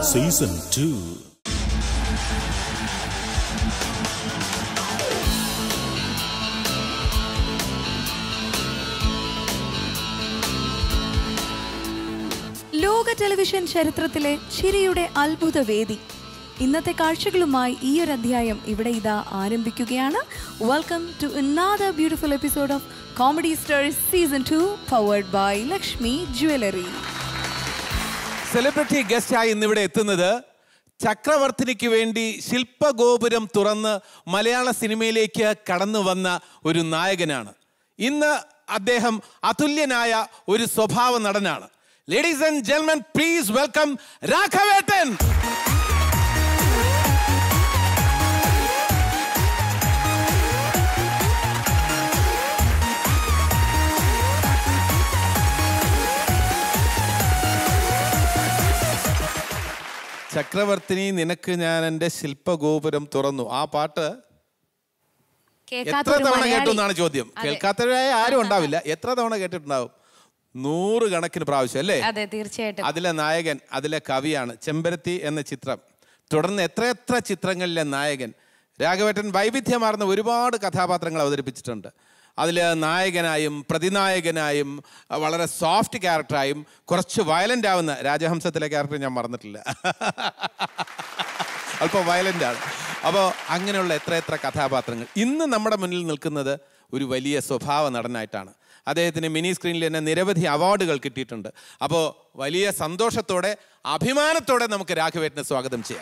Season 2. ലോക television ചരിത്രത്തിലെ ചിരിയുടെ അത്ഭുത വേദി ഇന്നത്തെ കാഴ്ചകളുമായി ഈ ഒരു അധ്യായം ഇവിടെ ഇതാ ആരംഭിക്കുകയാണ് welcome to another beautiful episode of comedy stars season two powered by Lakshmi jewellery celebrity ഗസ്റ്റായി ഇന്നിവിടെ എത്തുന്നത് ചക്രവർത്തിനിക്ക് വേണ്ടി ശില്പഗോപുരം തുറന്ന് മലയാള സിനിമയിലേക്ക് കടന്നു വന്ന ഒരു നായകനാണ് ഇന്ന് അദ്ദേഹം അതുല്യനായ ഒരു സ്വഭാവ നടനാണ് ലേഡീസ് ആൻഡ് ജെന്മൻ പ്ലീസ് വെൽക്കം രാഘവേട്ടൻ ചക്രവർത്തിനി നിനക്ക് ഞാൻ എൻ്റെ ശില്പഗോപുരം തുറന്നു ആ പാട്ട് എത്ര തവണ കേട്ടു എന്നാണ് ചോദ്യം കേൾക്കാത്തവരായ ആരും ഉണ്ടാവില്ല എത്ര തവണ കേട്ടിട്ടുണ്ടാവും നൂറ് കണക്കിന് പ്രാവശ്യം അല്ലേ അതെ തീർച്ചയായിട്ടും അതിലെ നായകൻ അതിലെ കവിയാണ് ചെമ്പരത്തി എന്ന ചിത്രം തുടർന്ന് എത്രയെത്ര ചിത്രങ്ങളിലെ നായകൻ രാഘവേട്ടൻ വൈവിധ്യമാർന്ന ഒരുപാട് കഥാപാത്രങ്ങൾ അവതരിപ്പിച്ചിട്ടുണ്ട് അതിൽ നായകനായും പ്രതിനായകനായും അഹ് വളരെ സോഫ്റ്റ് ക്യാരക്ടറായും കുറച്ച് വയലൻ്റ് ആവുന്ന രാജഹംസത്തിലെ ക്യാരക്ടർ ഞാൻ മറന്നിട്ടില്ല അല്പം വയലൻ്റ് ആണ് അപ്പോൾ അങ്ങനെയുള്ള എത്ര എത്ര കഥാപാത്രങ്ങൾ ഇന്ന് നമ്മുടെ മുന്നിൽ നിൽക്കുന്നത് ഒരു വലിയ സ്വഭാവ നടനായിട്ടാണ് അദ്ദേഹത്തിന് മിനി സ്ക്രീനിൽ തന്നെ നിരവധി അവാർഡുകൾ കിട്ടിയിട്ടുണ്ട് അപ്പോൾ വലിയ സന്തോഷത്തോടെ അഭിമാനത്തോടെ നമുക്ക് രാഘവേട്ടനെ സ്വാഗതം ചെയ്യാം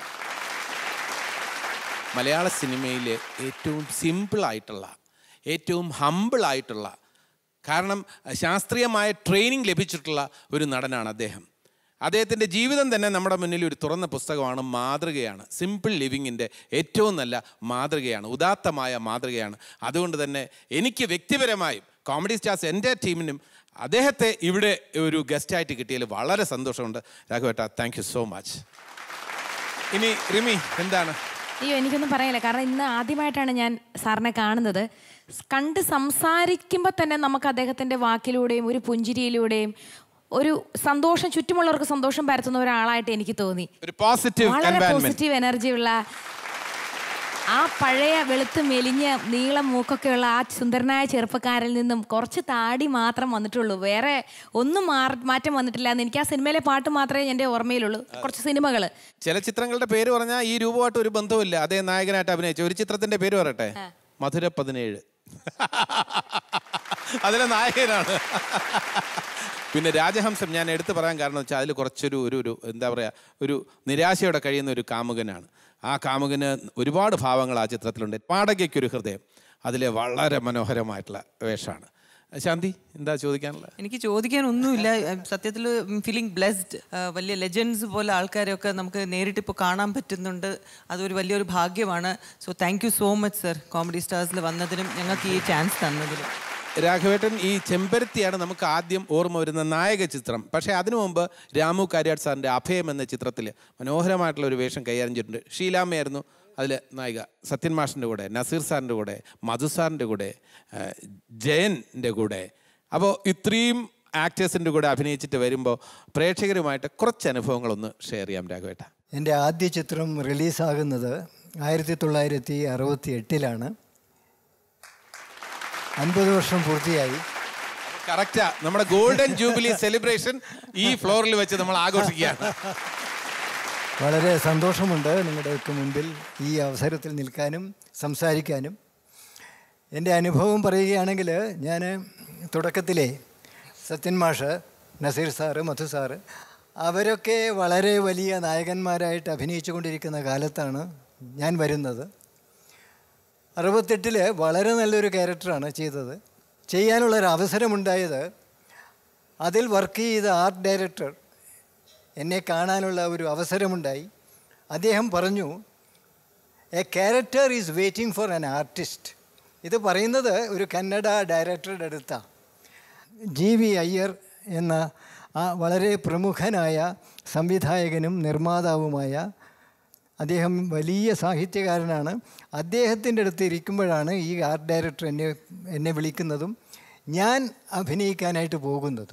മലയാള സിനിമയിലെ ഏറ്റവും സിമ്പിളായിട്ടുള്ള ഏറ്റവും ഹമ്പിളായിട്ടുള്ള കാരണം ശാസ്ത്രീയമായ ട്രെയിനിങ് ലഭിച്ചിട്ടുള്ള ഒരു നടനാണ് അദ്ദേഹം അദ്ദേഹത്തിൻ്റെ ജീവിതം തന്നെ നമ്മുടെ മുന്നിൽ ഒരു തുറന്ന പുസ്തകമാണ് മാതൃകയാണ് സിമ്പിൾ ലിവിങ്ങിൻ്റെ ഏറ്റവും നല്ല മാതൃകയാണ് ഉദാത്തമായ മാതൃകയാണ് അതുകൊണ്ട് തന്നെ എനിക്ക് വ്യക്തിപരമായും കോമഡി സ്റ്റാർസ് എൻ്റെ ടീമിനും അദ്ദേഹത്തെ ഇവിടെ ഒരു ഗസ്റ്റായിട്ട് കിട്ടിയതിൽ വളരെ സന്തോഷമുണ്ട് രാഘവേട്ട താങ്ക് യു സോ മച്ച് ഇനി റിമി എന്താണ് അയ്യോ എനിക്കൊന്നും പറയാനില്ല കാരണം ഇന്ന് ആദ്യമായിട്ടാണ് ഞാൻ സാറിനെ കാണുന്നത് കണ്ട് സംസാരിക്കുമ്പോൾ തന്നെ നമുക്ക് അദ്ദേഹത്തിന്റെ വാക്കിലൂടെയും ഒരു പുഞ്ചിരിയിലൂടെയും ഒരു സന്തോഷം ചുറ്റുമുള്ളവർക്ക് സന്തോഷം പരത്തുന്ന ഒരാളായിട്ട് എനിക്ക് തോന്നി ഒരു പോസിറ്റീവ് വളരെ എൻവയൺമെന്റ് പോസിറ്റീവ് എനർജി ഉള്ള ആ പഴയ വെളുത്ത് മെലിഞ്ഞ നീളം മൂക്കൊക്കെയുള്ള ആ സുന്ദരനായ ചെറുപ്പക്കാരിൽ നിന്നും കുറച്ച് താടി മാത്രം വന്നിട്ടുള്ളൂ വേറെ ഒന്നും മാറി മാറ്റം വന്നിട്ടില്ല എന്ന് എനിക്ക് ആ സിനിമയിലെ പാട്ട് മാത്രമേ എൻ്റെ ഓർമ്മയിലുള്ളൂ കുറച്ച് സിനിമകൾ ചില ചിത്രങ്ങളുടെ പേര് പറഞ്ഞാൽ ഈ രൂപമായിട്ട് ഒരു ബന്ധവുമില്ല അതേ നായകനായിട്ട് അഭിനയിച്ച ഒരു ചിത്രത്തിന്റെ പേര് പറയട്ടെ മധുര പതിനേഴ് അതിലെ നായകനാണ് പിന്നെ രാജഹംസം ഞാൻ എടുത്തു പറയാൻ കാരണം വെച്ചാൽ അതിൽ കുറച്ചൊരു ഒരു ഒരു എന്താ പറയുക ഒരു നിരാശയോടെ കഴിയുന്ന ഒരു കാമുകനാണ് ആ കാമുകന് ഒരുപാട് ഭാവങ്ങൾ ആ ചിത്രത്തിലുണ്ട് പാടകയ്ക്കൊരു ഹൃദയം അതിലെ വളരെ മനോഹരമായിട്ടുള്ള വേഷമാണ് ശാന്തി എന്താ ചോദിക്കാനുള്ളത് എനിക്ക് ചോദിക്കാനൊന്നുമില്ല സത്യത്തിൽ ഫീലിംഗ് ബ്ലെസ്ഡ് വലിയ ലെജൻസ് പോലെ ആൾക്കാരെയൊക്കെ നമുക്ക് നേരിട്ട് ഇപ്പോൾ കാണാൻ പറ്റുന്നുണ്ട് അതൊരു വലിയൊരു ഭാഗ്യമാണ് so thank you so much sir comedy സ്റ്റാർസിൽ വന്നതിനും ഞങ്ങൾക്ക് ഈ ചാൻസ് തന്നതിനും രാഘവേട്ടൻ ഈ ചെമ്പരത്തിയാണ് നമുക്ക് ആദ്യം ഓർമ്മ വരുന്ന നായക ചിത്രം പക്ഷേ അതിനു മുമ്പ് രാമു കാര്യാട് സാറിൻ്റെ അഭയം എന്ന ചിത്രത്തിൽ മനോഹരമായിട്ടുള്ള ഒരു വേഷം കൈകാര്യം ചെയ്തിട്ടുണ്ട് ഷീലാമ്മയായിരുന്നു അതിൽ നായിക സത്യൻ മാഷിൻ്റെ കൂടെ നസീർ സാറിൻ്റെ കൂടെ മധു സാറിൻ്റെ കൂടെ ആ, ജയൻ്റെ കൂടെ അപ്പോൾ ഇത്രയും ആക്ടേഴ്സിൻ്റെ കൂടെ അഭിനയിച്ചിട്ട് വരുമ്പോൾ പ്രേക്ഷകരുമായിട്ട് കുറച്ച് അനുഭവങ്ങളൊന്ന് ഷെയർ ചെയ്യാം രാഘവേട്ട എൻ്റെ ആദ്യ ചിത്രം റിലീസാകുന്നത് ആയിരത്തി തൊള്ളായിരത്തി അറുപത്തി എട്ടിലാണ് അൻപത് വർഷം പൂർത്തിയായി കറക്റ്റാ നമ്മുടെ ഗോൾഡൻ ജൂബിലി സെലിബ്രേഷൻ ഈ ഫ്ലോറിൽ വെച്ച് നമ്മൾ ആഘോഷിക്കുകയാണ് വളരെ സന്തോഷമുണ്ട് നിങ്ങളുടെയൊക്കെ മുൻപിൽ ഈ അവസരത്തിൽ നിൽക്കാനും സംസാരിക്കാനും എൻ്റെ അനുഭവം പറയുകയാണെങ്കിൽ ഞാൻ തുടക്കത്തിലെ സത്യൻ മാഷ് നസീർ സാറ് മധു സാറ് അവരൊക്കെ വളരെ വലിയ നായകന്മാരായിട്ട് അഭിനയിച്ചു കൊണ്ടിരിക്കുന്ന കാലത്താണ് ഞാൻ വരുന്നത് അറുപത്തെട്ടിൽ വളരെ നല്ലൊരു ക്യാരക്ടറാണ് ചെയ്തത് ചെയ്യാനുള്ളൊരു അവസരമുണ്ടായത് അതിൽ വർക്ക് ചെയ്ത ആർട്ട് ഡയറക്ടർ എന്നെ കാണാനുള്ള ഒരു അവസരമുണ്ടായി അദ്ദേഹം പറഞ്ഞു a character is waiting for an artist ഇത് പറയുന്നത് ഒരു കന്നഡ ഡയറക്ടറുടെ അടുത്താണ് ജി വി അയ്യർ എന്ന ആ വളരെ പ്രമുഖനായ സംവിധായകനും നിർമ്മാതാവുമായ അദ്ദേഹം വലിയ സാഹിത്യകാരനാണ് അദ്ദേഹത്തിൻ്റെ അടുത്ത് ഇരിക്കുമ്പോഴാണ് ഈ ആർട്ട് ഡയറക്ടർ എന്നെ എന്നെ വിളിക്കുന്നതും ഞാൻ അഭിനയിക്കാനായിട്ട് പോകുന്നതും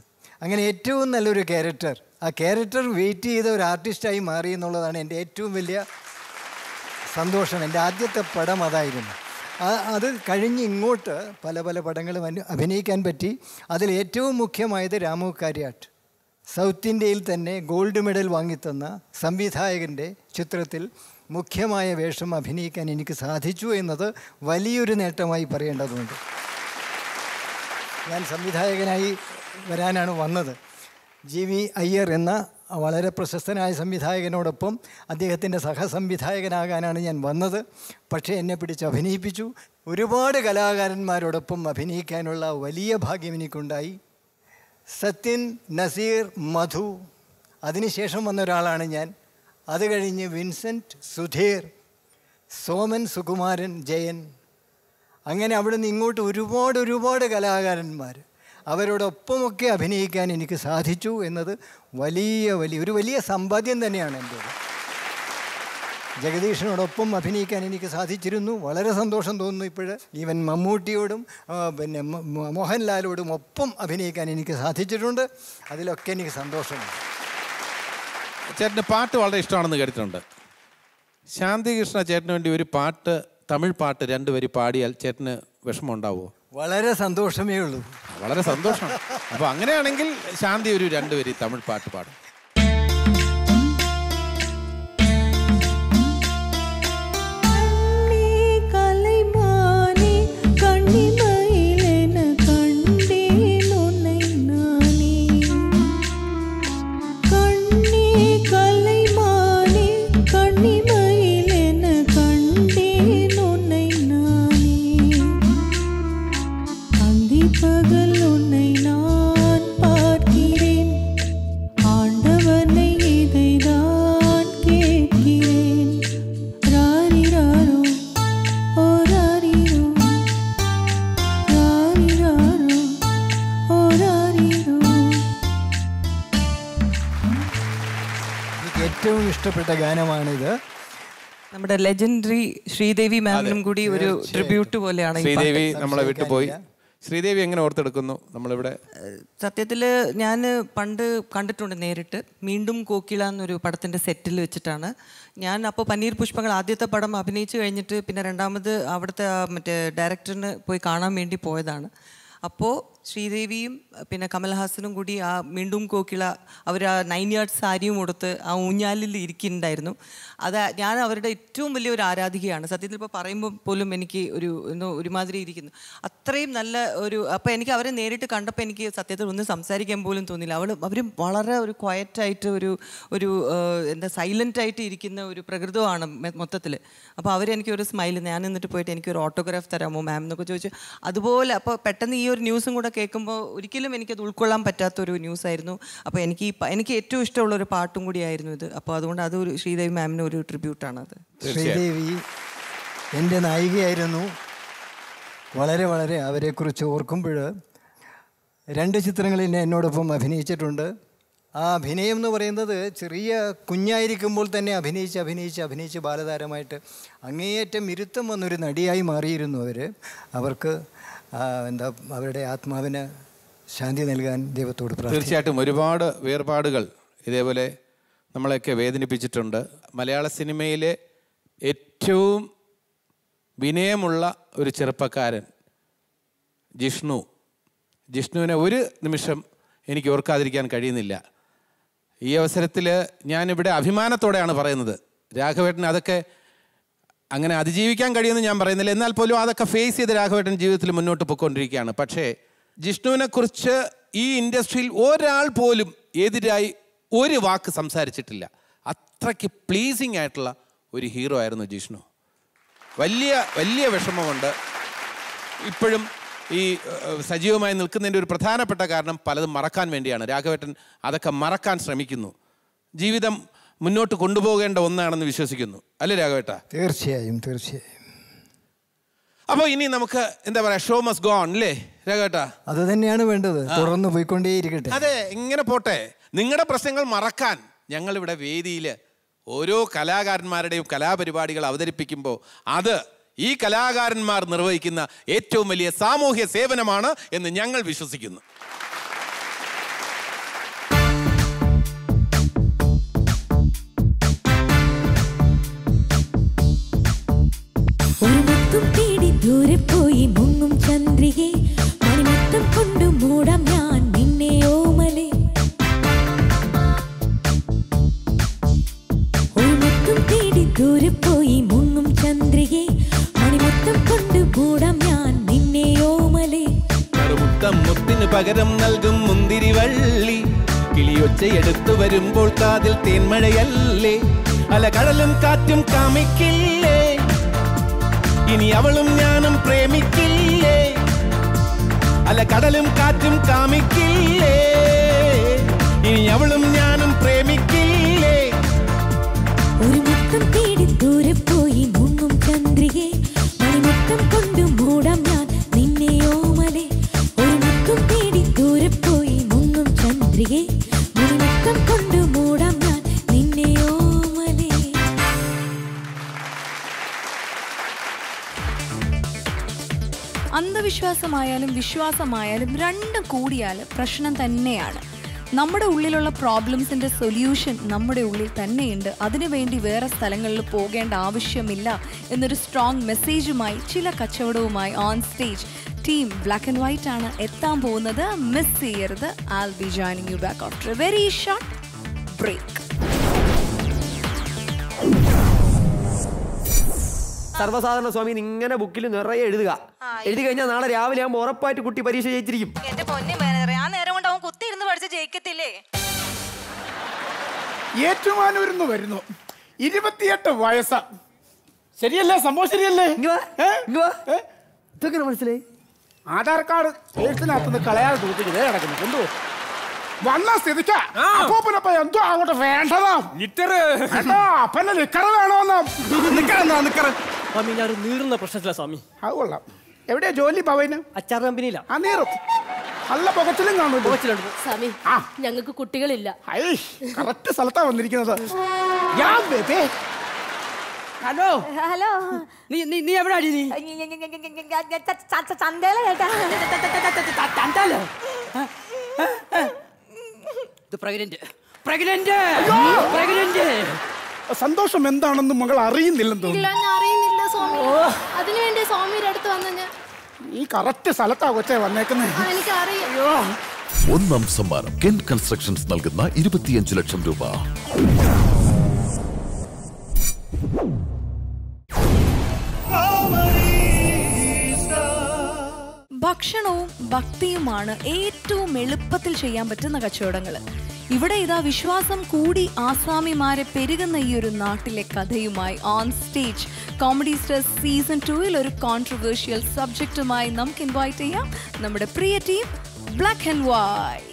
അങ്ങനെ ഏറ്റവും നല്ലൊരു ക്യാരക്ടർ ആ ക്യാരക്ടർ വെയിറ്റ് ചെയ്ത ഒരു ആർട്ടിസ്റ്റായി മാറി എന്നുള്ളതാണ് എൻ്റെ ഏറ്റവും വലിയ സന്തോഷം എൻ്റെ ആദ്യത്തെ പടം അതായിരുന്നു ആ അത് കഴിഞ്ഞ് ഇങ്ങോട്ട് പല പല പടങ്ങളും അനു- അഭിനയിക്കാൻ പറ്റി അതിൽ ഏറ്റവും മുഖ്യമായത് രാമു കാര്യാട്ട് സൗത്ത് ഇന്ത്യയിൽ തന്നെ ഗോൾഡ് മെഡൽ വാങ്ങിത്തന്ന സംവിധായകൻ്റെ ചിത്രത്തിൽ മുഖ്യമായ വേഷം അഭിനയിക്കാൻ എനിക്ക് സാധിച്ചു എന്നത് വലിയൊരു നേട്ടമായി പറയേണ്ടതുണ്ട് ഞാൻ സംവിധായകനായി വരാനാണ് വന്നത് ജി വി അയ്യർ എന്ന വളരെ പ്രശസ്തനായ സംവിധായകനോടൊപ്പം അദ്ദേഹത്തിൻ്റെ സഹസംവിധായകനാകാനാണ് ഞാൻ വന്നത് പക്ഷേ എന്നെ പിടിച്ച് അഭിനയിപ്പിച്ചു ഒരുപാട് കലാകാരന്മാരോടൊപ്പം അഭിനയിക്കാനുള്ള വലിയ ഭാഗ്യം എനിക്കുണ്ടായി സത്യൻ നസീർ മധു അതിനുശേഷം വന്ന ഒരാളാണ് ഞാൻ അത് കഴിഞ്ഞ് വിൻസെൻറ്റ് സുധീർ സോമൻ സുകുമാരൻ ജയൻ അങ്ങനെ അവിടെ നിന്ന് ഇങ്ങോട്ട് ഒരുപാട് ഒരുപാട് കലാകാരന്മാർ അവരോടൊപ്പമൊക്കെ അഭിനയിക്കാൻ എനിക്ക് സാധിച്ചു എന്നത് വലിയ വലിയ ഒരു വലിയ സമ്പാദ്യം തന്നെയാണ് എൻ്റേത് ജഗദീഷിനോടൊപ്പം അഭിനയിക്കാൻ എനിക്ക് സാധിച്ചിരുന്നു വളരെ സന്തോഷം തോന്നുന്നു ഇപ്പോൾ ഈവൻ മമ്മൂട്ടിയോടും ആ, പിന്നെ മ- മ- മോഹൻലാലോടും ഒപ്പം അഭിനയിക്കാൻ എനിക്ക് സാധിച്ചിട്ടുണ്ട് അതിലൊക്കെ എനിക്ക് സന്തോഷമുണ്ട് ചേട്ടന് പാട്ട് വളരെ ഇഷ്ടമാണെന്ന് കേട്ടിട്ടുണ്ട് ശാന്തികൃഷ്ണ ചേട്ടന് വേണ്ടി ഒരു പാട്ട് തമിഴ് പാട്ട് രണ്ടുപേര് പാടിയാൽ ചേട്ടന് വിഷമം ഉണ്ടാവുമോ വളരെ സന്തോഷമേ ഉള്ളൂ വളരെ സന്തോഷം അപ്പോൾ അങ്ങനെയാണെങ്കിൽ ശാന്തി ഒരു രണ്ടുപേര് തമിഴ് പാട്ട് പാടും கண்ணே கலைமானே கண்ணிமயிலென கண்டேன் உன்னை நானே கண்ணே கலைமானே கண்ணிமயிலென கண்டேன் உன்னை நானே அந்தி பகல் உன்னை நான் பார்க்கிறேன் ஆண்டவனை இதை நான் கேட்கிறேன் ராரிராரோ ஓ ராரிரோ ராரிராரோ ஓ ராரிரோ എനിക്ക് ഏറ്റവും ഇഷ്ടപ്പെട്ട ഗാനമാണിത് നമ്മുടെ ലെജൻഡറി ശ്രീദേവി മാമിനും കൂടി ഒരു ട്രിബ്യൂട്ട് പോലെയാണ് ഈ പാട്ട്. ശ്രീദേവി നമ്മളെ വിട്ടുപോയി ശ്രീദേവി എങ്ങനെ ഓർത്തെടുക്കുന്നു നമ്മളിവിടെ സത്യത്തിൽ ഞാൻ പണ്ട് കണ്ടിട്ടുണ്ട് നേരിട്ട് വീണ്ടും കോക്കിള എന്നൊരു പടത്തിൻ്റെ സെറ്റിൽ വെച്ചിട്ടാണ് ഞാൻ അപ്പോൾ പന്നീർ പുഷ്പങ്ങൾ ആദ്യത്തെ പടം അഭിനയിച്ചു കഴിഞ്ഞിട്ട് പിന്നെ രണ്ടാമത് അവിടുത്തെ ആ മറ്റേ ഡയറക്ടറിന് പോയി കാണാൻ വേണ്ടി പോയതാണ് അപ്പോൾ ശ്രീദേവിയും പിന്നെ കമൽഹാസനും കൂടി ആ വീണ്ടും കോക്കിള അവർ ആ നൈൻ യാർഡ് സാരിയും കൊടുത്ത് ആ ഊഞ്ഞാലിൽ ഇരിക്കുന്നുണ്ടായിരുന്നു അത് ഞാൻ അവരുടെ ഏറ്റവും വലിയ ഒരു ആരാധികയാണ് സത്യത്തിൽ ഇപ്പോൾ പറയുമ്പോൾ പോലും എനിക്ക് ഒരു എന്തോ ഒരുമാതിരി ഇരിക്കുന്നു അത്രയും നല്ല ഒരു അപ്പോൾ എനിക്ക് അവരെ നേരിട്ട് കണ്ടപ്പോൾ എനിക്ക് സത്യത്തിൽ ഒന്നും സംസാരിക്കാൻ പോലും തോന്നില്ല അവൾ അവർ വളരെ ഒരു ക്വയറ്റായിട്ട് ഒരു ഒരു ആ, എന്താ സൈലൻ്റ് ആയിട്ട് ഇരിക്കുന്ന ഒരു പ്രകൃതമാണ് മൊത്തത്തിൽ അപ്പോൾ അവരെനിക്ക് ഒരു സ്മൈൽ ഞാൻ എന്നിട്ട് പോയിട്ട് എനിക്കൊരു ഓട്ടോഗ്രാഫ് തരാമോ മാം എന്നൊക്കെ ചോദിച്ചു അതുപോലെ അപ്പോൾ പെട്ടെന്ന് ഈ ഒരു ന്യൂസും കൂടെ കേൾക്കുമ്പോൾ ഒരിക്കലും എനിക്കത് ഉൾക്കൊള്ളാൻ പറ്റാത്തൊരു ന്യൂസായിരുന്നു അപ്പോൾ എനിക്ക് ഈ പ- എനിക്ക് ഏറ്റവും ഇഷ്ടമുള്ള ഒരു പാട്ടും കൂടിയായിരുന്നു ഇത് അപ്പോൾ അതുകൊണ്ട് അത് ഒരു ശ്രീദേവി മാമിന് ഒരു ട്രിബ്യൂട്ടാണ് അത് ശ്രീദേവി എൻ്റെ നായികയായിരുന്നു വളരെ വളരെ അവരെക്കുറിച്ച് ഓർക്കുമ്പോൾ രണ്ട് ചിത്രങ്ങളിൽ ഞാൻ എന്നോടൊപ്പം അഭിനയിച്ചിട്ടുണ്ട് ആ അഭിനയം എന്ന് പറയുന്നത് ചെറിയ കുഞ്ഞായിരിക്കുമ്പോൾ തന്നെ അഭിനയിച്ച് അഭിനയിച്ച് അഭിനയിച്ച് ബാലതാരമായിട്ട് അങ്ങേയറ്റം ഇരുത്തം വന്നൊരു നടിയായി മാറിയിരുന്നു അവർ അവർക്ക് ആ, എന്താ അവരുടെ ആത്മാവിന് ശാന്തി നൽകാൻ ദൈവത്തോട് പ്രാർത്ഥിക്കുന്നു തീർച്ചയായിട്ടും ഒരുപാട് വേർപാടുകൾ ഇതേപോലെ നമ്മളെയൊക്കെ വേദനിപ്പിച്ചിട്ടുണ്ട് മലയാള സിനിമയിലെ ഏറ്റവും വിനയമുള്ള ഒരു ചെറുപ്പക്കാരൻ ജിഷ്ണു ജിഷ്ണുവിനെ ഒരു നിമിഷം എനിക്ക് ഓർക്കാതിരിക്കാൻ കഴിയുന്നില്ല ഈ അവസരത്തിൽ ഞാനിവിടെ അഭിമാനത്തോടെയാണ് പറയുന്നത് രാഘവേട്ടൻ അതൊക്കെ അങ്ങനെ അതിജീവിക്കാൻ കഴിയുമെന്ന് ഞാൻ പറയുന്നില്ല എന്നാൽ പോലും അതൊക്കെ ഫേസ് ചെയ്ത് രാഘവേട്ടൻ ജീവിതത്തിൽ മുന്നോട്ട് പോയിക്കൊണ്ടിരിക്കുകയാണ് പക്ഷേ ജിഷ്ണുവിനെ കുറിച്ച് ഈ ഇൻഡസ്ട്രിയിൽ ഒരാൾ പോലും എതിരായി ഒരു വാക്ക് സംസാരിച്ചിട്ടില്ല അത്രയ്ക്ക് പ്ലീസിങ് ആയിട്ടുള്ള ഒരു ഹീറോ ആയിരുന്നു ജിഷ്ണു വലിയ വലിയ വിഷമമുണ്ട് ഇപ്പോഴും ഈ ഏഹ്, സജീവമായി നിൽക്കുന്നതിൻ്റെ ഒരു പ്രധാനപ്പെട്ട കാരണം പലതും മറക്കാൻ വേണ്ടിയാണ് രാഘവേട്ടൻ അതൊക്കെ മറക്കാൻ ശ്രമിക്കുന്നു ജീവിതം മുന്നോട്ട് കൊണ്ടുപോകേണ്ട ഒന്നാണെന്ന് വിശ്വസിക്കുന്നു അല്ലേ രാഘവേട്ട തീർച്ചയായും തീർച്ചയായും അപ്പോൾ ഇനി നമുക്ക് എന്താ പറയാ ഷോ മസ് ഗോൺ അല്ലേ രാഘവേട്ട അത് തന്നെയാണ് വേണ്ടത് തുടർന്ന് പോയിക്കൊണ്ടേയിരിക്കട്ടെ അതെ ഇങ്ങനെ പോട്ടെ നിങ്ങളുടെ പ്രശ്നങ്ങൾ മറക്കാൻ ഞങ്ങളിവിടെ വേദിയിൽ ഓരോ കലാകാരന്മാരുടെയും കലാപരിപാടികൾ അവതരിപ്പിക്കുമ്പോൾ അത് ഈ കലാകാരന്മാർ നിർവഹിക്കുന്ന ഏറ്റവും വലിയ സാമൂഹ്യ സേവനമാണ് എന്ന് ഞങ്ങൾ വിശ്വസിക്കുന്നു ദൂരെ പോയി മുങ്ങും ചന്ദ്രികെ മണിമുത്തം കൊണ്ട് മൂടാം ഞാൻ നിന്നെ ഓമലേ മറുമുത്തം മുത്തിന് പകരം നൽകും മുന്തിരി വള്ളി കിളിയൊച്ചയെടുത്തു വരുമ്പോൾ കാതിൽ തേന്മഴയല്ലേ അല കടലും കാറ്റും കാമിക്കില്ലേ ഇനി അവളും ഞാനും പ്രേമിക്കില്ലേ അല കടലും കാറ്റും കാമിക്കില്ലേ ഇനി അവളും ഞാനും പ്രേമിക്കില്ലേ ഒരു മുത്തം തേടി ദൂരെ പോയി മുങ്ങും ചന്ദ്രികെ മണിമുത്തം കൊണ്ട് മൂടാം ഞാൻ നിന്നെ ഓമലേ ഒരു മുത്തം തേടി ദൂരെ പോയി മുങ്ങും ചന്ദ്രികെ മണിമുത്തം കൊണ്ട് മൂടാം ഞാൻ നിന്നെ ഓമലേ അന്ധവിശ്വാസമായാലും വിശ്വാസമായാലും രണ്ടും കൂടിയാൽ പ്രശ്നം തന്നെയാണ് നമ്മുടെ ഉള്ളിലുള്ള പ്രോബ്ലംസിന്റെ സൊല്യൂഷൻ നമ്മുടെ ഉള്ളിൽ തന്നെയുണ്ട് അതിനുവേണ്ടി വേറെ സ്ഥലങ്ങളിൽ പോകേണ്ട ആവശ്യമില്ല എന്നൊരു സ്ട്രോങ് മെസ്സേജുമായി ചില കച്ചവടവുമായി on stage team black and white ആണ് എത്താൻ പോകുന്നത് മിസ് ചെയ്യരുത് I'll be joining you back after a very short break സർവ്വസാധാരണ സ്വാമി ഇങ്ങനെ ബുക്കിൽ നിറയെ എഴുതുക എഴുതി കഴിഞ്ഞാൽ നാളെ രാവിലെ ആകുമ്പോൾ ഉറപ്പായിട്ട് കുട്ടി പരീക്ഷ ജയിച്ചിരിക്കും എന്റെ പൊന്നെ മാനേജറെ ആ നേരം കൊണ്ട് അവൻ കുത്തിയിരുന്ന് പഠിച്ച് ജയിക്കത്തില്ലേ ഏറ്റുമാനൂരിന്ന് വരുന്നു ഇരുപത്തിയെട്ട് വയസ്സ് ശരിയല്ലേ സംഭവം ശരിയല്ലേ ഇങ്ങ് വാ, ഏ? ഇങ്ങ് വാ. ഏ? ഇതെങ്ങനെ മനസ്സിലായി ആധാർ കാർഡ് പേഴ്സിനകത്തുനിന്ന് കളയാതെ തൂക്കിട്ട് ഇതേ കിടക്കുന്നു കൊണ്ടുപോ വന്ന സ്ഥിതിക്ക് അപ്പൂപ്പനപ്പ എന്തോ അങ്ങോട്ട് വേണ്ടതാ ലിറ്ററ് കേട്ടോ അപ്പന്നെ നിക്കറ വേണോന്ന് നിക്കറെന്താ നിക്കറ സ്വാമി ഞാൻ ഒരു നീറുന്ന പ്രശ്നത്തില സ്വാമി അത് കൊള്ളാം എവിടെയാ ജോലി ഭവന് അച്ചാർ കമ്പനിയില്ല ആ നീറും നല്ല പുകച്ചിലും കാണുമല്ലോ സ്വാമി ആ. ഞങ്ങൾക്ക് കുട്ടികളില്ല ഐ കറക്റ്റ് സ്ഥലത്താ വന്നിരിക്കുന്നത് ഞാൻ ബേബേ ഹലോ ഹലോ നീ നീ നീ എവിടെ അടി നീ ചന്തയില കേട്ടാ തണ്ടാലോ ഇത് പ്രഗ്നന്റ് പ്രഗ്നന്റ് പ്രഗ്നന്റ് സന്തോഷം എന്താണെന്ന് മകൾ അറിയുന്നില്ലെന്ന് ഇല്ല തോന്നുന്നു ഞാൻ അറിയുന്നില്ല സ്വാമി അതിനുവേണ്ടി സ്വാമിയുടെ അടുത്ത് വന്ന ഞാൻ ഈ കറക്റ്റ് സ്ഥലത്താ കൊച്ചെ വന്നേക്കുന്നേ ആ, എനിക്കറിയാം ഒന്നാം സമ്മാനം കെൻ കൺസ്ട്രക്ഷൻസ് നൽകുന്ന ഇരുപത്തിയഞ്ച് ലക്ഷം രൂപ ഭക്ഷണവും ഭക്തിയുമാണ് ഏറ്റവും എളുപ്പത്തിൽ ചെയ്യാൻ പറ്റുന്ന കച്ചവടങ്ങൾ ഇവിടെ ഇതാ വിശ്വാസം കൂടി ആസാമിമാരെ പെരുകുന്ന ഈ ഒരു നാട്ടിലെ കഥയുമായി on stage comedy stars season ടൂവിൽ ഒരു കോൺട്രവേഴ്ഷ്യൽ സബ്ജക്റ്റുമായി നമുക്ക് ഇൻവൈറ്റ് ചെയ്യാം നമ്മുടെ പ്രിയ ടീം ബ്ലാക്ക് ആൻഡ് വൈറ്റ്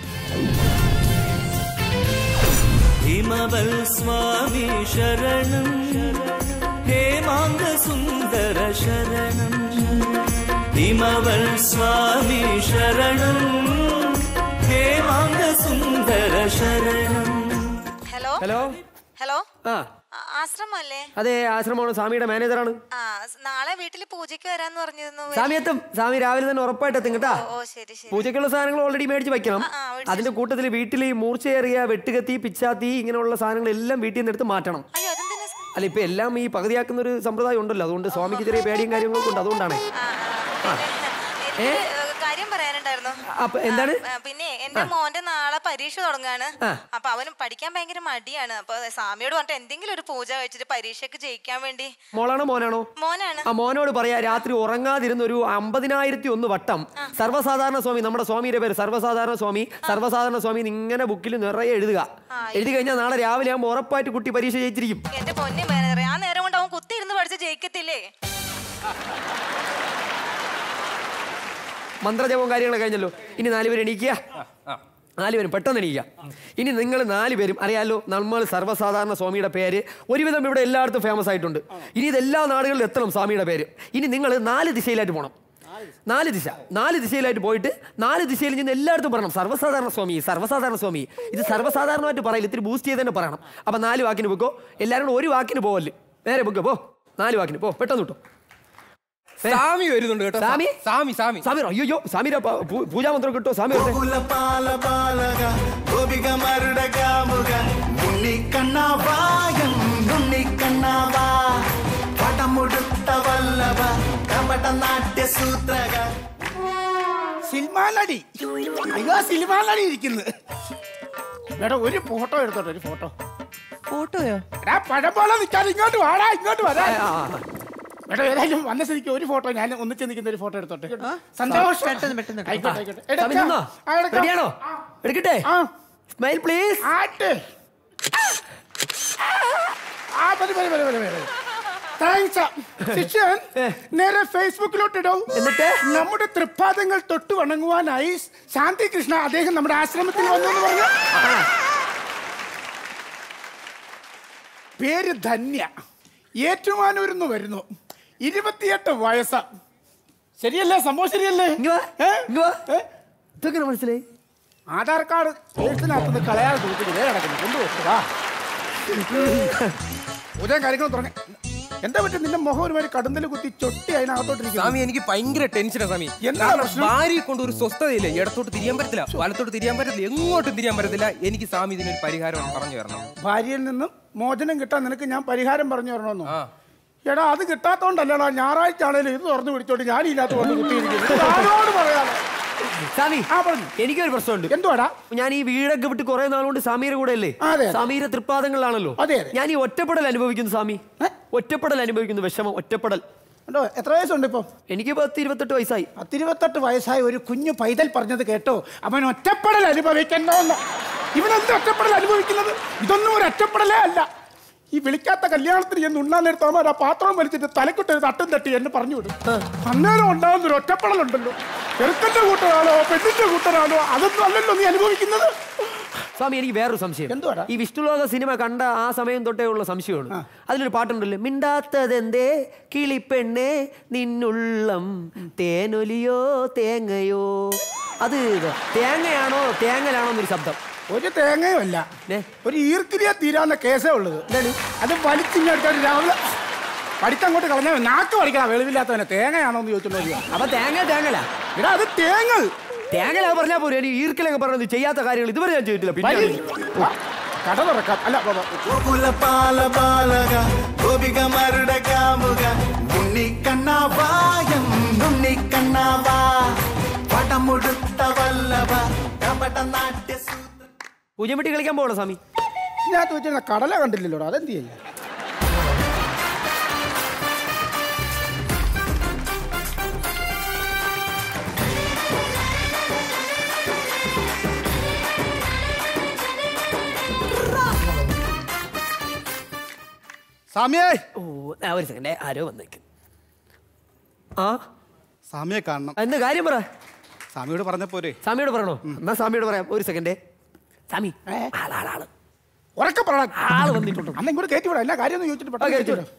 ഹിമവൽ സ്വാമി ശരണം ഹേമാംഗ സുന്ദര ശരണം ഹിമവൽ സ്വാമി ശരണം ഹേമാംഗ സുന്ദര ശരണം ഹലോ ഹലോ ഹലോ ആ ആശ്രമല്ലേ അതെ ആശ്രമമാണ് സ്വാമിയുടെ മാനേജറാണ് ആ സ് നാളെ വീട്ടിൽ പൂജയ്ക്ക് വരാന്ന് പറഞ്ഞിരുന്നു സ്വാമി എത്തും സ്വാമി രാവിലെ തന്നെ ഉറപ്പായിട്ട് എത്തും കേട്ടാ ഓ ശരി ശരി പൂജയ്ക്കുള്ള സാധനങ്ങൾ ഓൾറെഡി മേടിച്ച് വെക്കണം ആ, മേടിച്ച് അതിന്റെ കൂട്ടത്തിൽ വീട്ടിൽ ഈ മൂർച്ചയേറിയ വെട്ടുകത്തി പിച്ചാത്തി ഇങ്ങനെയുള്ള സാധനങ്ങൾ എല്ലാം വീട്ടിൽ നിന്ന് എടുത്ത് മാറ്റണം അയ്യോ അതെന്തിനാ സ്- അല്ല ഇപ്പൊ എല്ലാം ഈ പകുതിയാക്കുന്ന ഒരു സമ്പ്രദായം ഉണ്ടല്ലോ അതുകൊണ്ട് സ്വാമിക്ക് ചെറിയ പേടിയും കാര്യങ്ങളൊക്കെ ഉണ്ട് അതുകൊണ്ടാണ് ആ, ആ, പിന്നെ എനിക്ക് കാര്യം പറയാനുണ്ടായിരുന്നു അപ്പൊ എന്താണ് ആ, പിന്നെ എന്റെ മോന്റെ നാളെ പരീക്ഷ തുടങ്ങാണ് ആ. അപ്പൊ അവന് പഠിക്കാൻ ഭയങ്കര മടിയാണ് അപ്പൊ സ്വാമിയോട് പറഞ്ഞിട്ട് എന്തെങ്കിലും ഒരു പൂജ കഴിച്ചിട്ട് പരീക്ഷയ്ക്ക് ജയിക്കാൻ വേണ്ടി മോളാണോ മോനാണോ മോനാണ് ആ മോനോട് പറയാ രാത്രി ഉറങ്ങാതിരുന്ന ഒരു അമ്പതിനായിരത്തി ഒന്ന് വട്ടം സർവ്വസാധാരണ സ്വാമി നമ്മുടെ സ്വാമിയുടെ പേര് സർവ്വസാധാരണ സ്വാമി സർവ്വസാധാരണ സ്വാമി ഇങ്ങനെ ബുക്കിൽ നിറയെ എഴുതുക എഴുതി കഴിഞ്ഞാൽ നാളെ രാവിലെ ആകുമ്പോൾ ഉറപ്പായിട്ട് കുട്ടി പരീക്ഷ ജയിച്ചിരിക്കും എന്റെ പൊന്നെ മാനേജറെ ആ നേരം കൊണ്ട് അവൻ കുത്തിയിരുന്ന് പഠിച്ച് ജയിക്കത്തില്ലേ മന്ത്രജപവും കാര്യങ്ങളൊക്കെ കഴിഞ്ഞല്ലോ ഇനി നാലുപേരും എണീക്കുക നാലുപേരും പെട്ടെന്ന് എണീക്കുക ഇനി നിങ്ങൾ നാലുപേരും അറിയാലോ നമ്മൾ സർവ്വസാധാരണ സ്വാമിയുടെ പേര് ഒരുവിധം ഇവിടെ എല്ലായിടത്തും ഫേമസ് ആയിട്ടുണ്ട് ഇനി ഇത് എല്ലാ നാടുകളിലും എത്തണം സ്വാമിയുടെ പേര് ഇനി നിങ്ങൾ നാല് ദിശയിലായിട്ട് പോകണം നാല് ദിശ നാല് ദിശയിലായിട്ട് പോയിട്ട് നാല് ദിശയിൽ നിന്ന് എല്ലായിടത്തും പറയണം സർവ്വസാധാരണ സ്വാമി സർവ്വസാധാരണ സ്വാമി ഇത് സർവ്വസാധാരണമായിട്ട് പറയില്ല ഇത്തിരി ബൂസ്റ്റ് ചെയ്ത് തന്നെ പറയണം അപ്പൊ നാല് വാക്കിന് പൊക്കോ എല്ലാവരും കൂടെ ഒരു വാക്കിന് പോവല്ലേ നേരെ പൊക്കോ പോ നാല് വാക്കിന് പോ പെട്ടെന്ന് കിട്ടും സ്വാമി വരുന്നുണ്ട് കേട്ടോ സ്വാമി? സ്വാമി സ്വാമി സ്വാമി അയ്യോ സ്വാമിയുടെ പൂജാമന്ത്രം കിട്ടോ സ്വാമി വരട്ടെ. ഗോകുല പാല ബാലക ഗോപിക മരുട കാമുക ഉണ്ണിക്കണ്ണാവായം ഉണ്ണിക്കണ്ണാവാ പടമുടുത്ത വല്ലഭ കപട നാട്യ സൂത്രക സിനിമാനടി അയ്യോ സിനിമാനടി ഇരിക്കുന്നു വേടാ ഒരു ഫോട്ടോ എടുത്തോട്ടെ ഒരു ഫോട്ടോ ഫോട്ടോയോ എടാ പഴം പോലെ നിൽക്കാതെ ഇങ്ങോട്ട് വാടാ ഇങ്ങോട്ട് വരാ എടാ ഏതായാലും വന്ന സ്ഥിതിക്ക് ഒരു ഫോട്ടോ ഞാൻ ഒന്നിച്ച് നിൽക്കുന്ന ഒരു ഫോട്ടോ എടുത്തോട്ടെ സന്തോഷം പെട്ടെന്ന് പെട്ടെന്ന് എടുക്കാം. ആയിക്കോട്ടെ ആയിക്കോട്ടെ സ്വാമി എടുക്കാം. നിന്നോ? ആ, എടുക്കാം. റെഡിയാണോ എടുക്കട്ടെ ആ സ്മൈൽ പ്ലീസ് ആട്ട് ആ മതി മതി മതി മതി മതി താങ്ക്സ് ശിഷ്യൻ നേരെ ഫേസ്ബുക്കിലോട്ട് ഇടും എന്നിട്ട്? നമ്മുടെ തൃപ്പാദങ്ങൾ തൊട്ട് വണങ്ങുവാനായി ശാന്തി കൃഷ്ണ അദ്ദേഹം നമ്മുടെ ആശ്രമത്തിൽ വന്നു എന്ന് പറഞ്ഞു പേര് ധന്യ ഏറ്റുമാനൂരിൽ നിന്ന് വരുന്നു ഇരുപത്തിയെട്ട് വയസ്സ് ശരിയല്ലേ സംഭവം ശരിയല്ലേ ഏ? ഏ? ഇതൊക്കെ മനസ്സിലായി ആധാർ കാർഡ് പേഴ്സിനകത്തുനിന്ന് കളയാതെ കൊടുത്തിട്ട് കിടക്കുന്നു കൊണ്ടുപോകാ ഉദയം കാര്യങ്ങൾ തുടങ്ങി എന്താ പറ്റും നിന്റെ മുഖം ഒരുമാതിരി കടുന്തല് കുത്തി ചൊട്ടി അതിനകത്തോട്ടിരിക്കുന്നു സ്വാമി എനിക്ക് ഭയങ്കര ടെൻഷനാ സ്വാമി എന്താ കാരണം പ്രശ്നം? ഭാര്യയെ കൊണ്ട് ഒരു സ്വസ്ഥതയില്ല ഇടത്തോട്ട് തിരിയാൻ പറ്റത്തില്ല വലത്തോട്ട് തിരിയാൻ പറ്റത്തില്ല എങ്ങോട്ടും തിരിയാൻ പറ്റത്തില്ല എനിക്ക് സ്വാമി ഇതിനൊരു പരിഹാരം പറഞ്ഞു തരണം ഭാര്യയിൽ നിന്നും മോചനം കിട്ടാൻ നിനക്ക് ഞാൻ പരിഹാരം പറഞ്ഞു തരണമെന്നോ എടാ അത് കിട്ടാത്തോണ്ടല്ലടാ ഞായറാഴ്ച ആണേലും ഇത് തുറന്നു പിടിച്ചോട്ട് ഞാൻ ഇതിനകത്ത് കൊണ്ട് കുത്തിയിരിക്കുന്നു ഇത് ആരോട് പറയാതെ സ്വാമി ആ പറഞ്ഞു എനിക്കൊരു പ്രശ്നമുണ്ട് എന്തുവാടാ ഞാൻ ഈ വീടൊക്കെ വിട്ട് കുറെ നാളുകൊണ്ട് സമീര കൂടെ അല്ലേ അതെ. സമീര തൃപ്പാദങ്ങളിലാണല്ലോ അതെ, അതെ. ഞാൻ ഈ ഒറ്റപ്പെടൽ അനുഭവിക്കുന്നു സ്വാമി ഒറ്റപ്പെടൽ അനുഭവിക്കുന്നു വിഷമം ഒറ്റപ്പെടൽ ഉണ്ടോ എത്ര വയസ്സുണ്ട് ഇപ്പം എനിക്ക് പത്ത് ഇരുപത്തെട്ട് വയസ്സായി പത്തിരുപത്തെട്ട് വയസ്സായ ഒരു കുഞ്ഞു പൈതൽ പറഞ്ഞത് കേട്ടോ അവൻ ഒറ്റപ്പെടൽ അനുഭവിക്കണ്ടോന്ന് ഇവനെന്ത് ഒറ്റപ്പെടൽ അനുഭവിക്കുന്നത് ഇതൊന്നും ഒരു ഒറ്റപ്പെടലേ അല്ല ഈ വിളിക്കാത്ത കല്യാണത്തിന് ചെന്ന് ഉണ്ണാൻ നേരത്തെ അവൻ ആ പാത്രം വലിച്ചിട്ട് തലക്കുട്ടൊരു തട്ടും തട്ടി എന്നെ പറഞ്ഞു വിടും അന്നേരം ഉണ്ടാകുന്ന ഒരു ഒറ്റപ്പെടലുണ്ടല്ലോ ചെറുക്കന്റെ കൂട്ടരാണോ പെണ്ണിന്റെ കൂട്ടരാണോ അതൊന്നും അല്ലല്ലോ നീ അനുഭവിക്കുന്നത് സ്വാമി എനിക്ക് വേറൊരു സംശയം എന്തുവാടാ? ഈ വിഷ്ണുലോക സിനിമ കണ്ട ആ സമയം തൊട്ടേ ഉള്ള സംശയമാണ് അതിലൊരു പാട്ടുണ്ടല്ലോ മിണ്ടാത്തതെന്തേ കിളിപ്പെണ്ണേ നിന്നുള്ളം തേനൊലിയോ തേങ്ങയോ അത് തേങ്ങയാണോ തേങ്ങലാണോ എന്നൊരു ശബ്ദം ഒരു തേങ്ങയും അല്ല ഒരു ഈർക്കിരിയ തീരാവുന്ന കേസേ ഉള്ളത് അത് വലിച്ചിങ്ങോട്ട് രാവിലെ പഠിത്തങ്ങോട്ട് കളഞ്ഞാൽ നാക്ക് പഠിക്കണം വെളിവില്ലാത്തവനെ തേങ്ങയാണോ എന്ന് ചോദിച്ചോണ്ടോ അപ്പൊ തേങ്ങ തേങ്ങല എടാ അത് തേങ്ങൽ തേങ്ങല പറഞ്ഞാ പോരെ എനിക്ക് ഈർക്കലൊക്കെ പറഞ്ഞത് ചെയ്യാത്ത കാര്യങ്ങൾ ഇതുവരെ ഞാൻ ചെയ്തിട്ടില്ല പിന്നെ കട തുറക്കാം അല്ല ബ- ബ- ഗോകുല പാല ബാലക ഗോപിക മരുട കാമുക ഉണ്ണി കണ്ണാവായം ഉണ്ണി കണ്ണാവാ പടമുടുത്ത വല്ലഭ കപട നാട്യ പൂജമെട്ടി കളിക്കാൻ പോകണം സ്വാമി ഞാൻ ചോദിച്ചിരുന്ന കടല കണ്ടില്ലല്ലോടാ അതെന്ത് ചെയ്യും സാമിയേ ഓ ആ, ഒരു സെക്കൻഡ് ആരോ വന്നേക്ക് ആ സാമിയെ കാണണം എന്ത് കാര്യം പറ സാമിയോട് പറഞ്ഞ പോരെ സ്വാമിയോട് പറയണോ എന്നാ സ്വാമിയോട് പറയാം ഒരു സെക്കൻഡ് സ്വാമി ആളാളാള് ഉറക്കെ പറ ആള് വന്നിട്ടുണ്ട് അന്ന് ഇങ്ങോട്ട് കയറ്റി വിടാം എല്ലാ കാര്യം ഒന്ന് ചോദിച്ചിട്ട് പെട്ടെന്ന് കയറ്റി വിടാം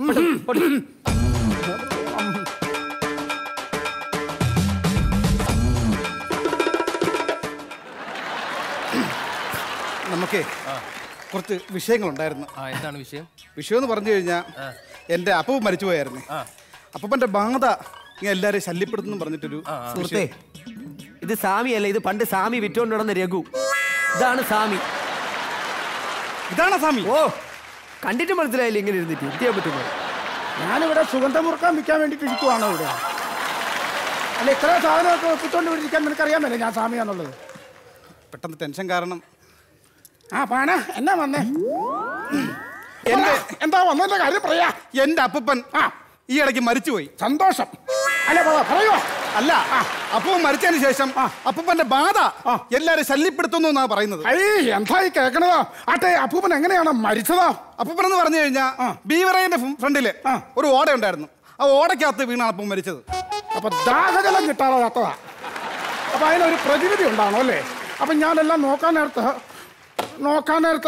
നമുക്കേ കുറച്ച് വിഷയങ്ങളുണ്ടായിരുന്നു ആ എന്താണ് വിഷയം വിഷയം എന്ന് പറഞ്ഞു കഴിഞ്ഞാൽ എൻ്റെ അപ്പവും മരിച്ചു പോയായിരുന്നു അപ്പൻ്റെ ബാധ ഇങ്ങനെ എല്ലാവരെയും ശല്യപ്പെടുത്തുന്നു പറഞ്ഞിട്ടൊരു സുഹൃത്തേ ഇത് സാമി അല്ല ഇത് പണ്ട് സാമി വിറ്റോണ്ട് നടന്ന രഘു ഇതാണ് സാമി ഇതാണ് സാമി ഓ കണ്ടിട്ട് മനസ്സിലായില്ല ഇങ്ങനെ ഇരുന്നിട്ട് എന്ത് ചെയ്യാൻ പറ്റുമോ ഞാനിവിടെ സുഗന്ധമുറുക്കാൻ വിൽക്കാൻ വേണ്ടിയിട്ട് ഇരിക്കുവാണോ ഇവിടെ അല്ല ഇത്ര സാധനമൊക്കെ ഒപ്പിച്ചോണ്ട് ഇവിടെ ഇരിക്കാൻ നിനക്കറിയാമല്ലേ ഞാൻ സ്വാമിയാന്നുള്ളത് പെട്ടെന്ന് ടെൻഷൻ കാരണം ആ പാണ എന്നാ വന്നേ എന്റെ എന്താ വന്നതിന്റെ കാര്യം പറയാ എൻ്റെ അപ്പൻ ആ ഈ ഇടയ്ക്ക് മരിച്ചുപോയി സന്തോഷം അല്ല പറ- പറയോ അല്ല അപ്പവും മരിച്ചതിന് ശേഷം അപ്പന്റെ ബാധ എല്ലാരും ശല്യപ്പെടുത്തുന്നു എന്നാ പറയുന്നത് ഐ എന്തായി കേക്കണതാ ആട്ടെ അപ്പൂപ്പൻ എങ്ങനെയാണ് മരിച്ചതാ അപ്പൂപ്പൻ എന്ന് പറഞ്ഞു കഴിഞ്ഞാൽ ബീവറേന്റെ ഫ്രണ്ടില് ഒരു ഓട ഉണ്ടായിരുന്നു ആ ഓടയ്ക്കകത്ത് വീണാണ് അപ്പം മരിച്ചത് അപ്പൊ ദാഹജലം കിട്ടാതെ ചത്തതാ അപ്പൊ അതിനൊരു പ്രതിവിധി ഉണ്ടാണോ അല്ലേ അപ്പൊ ഞാനെല്ലാം നോക്കാൻ നേരത്ത് നോക്കാൻ നേരത്ത്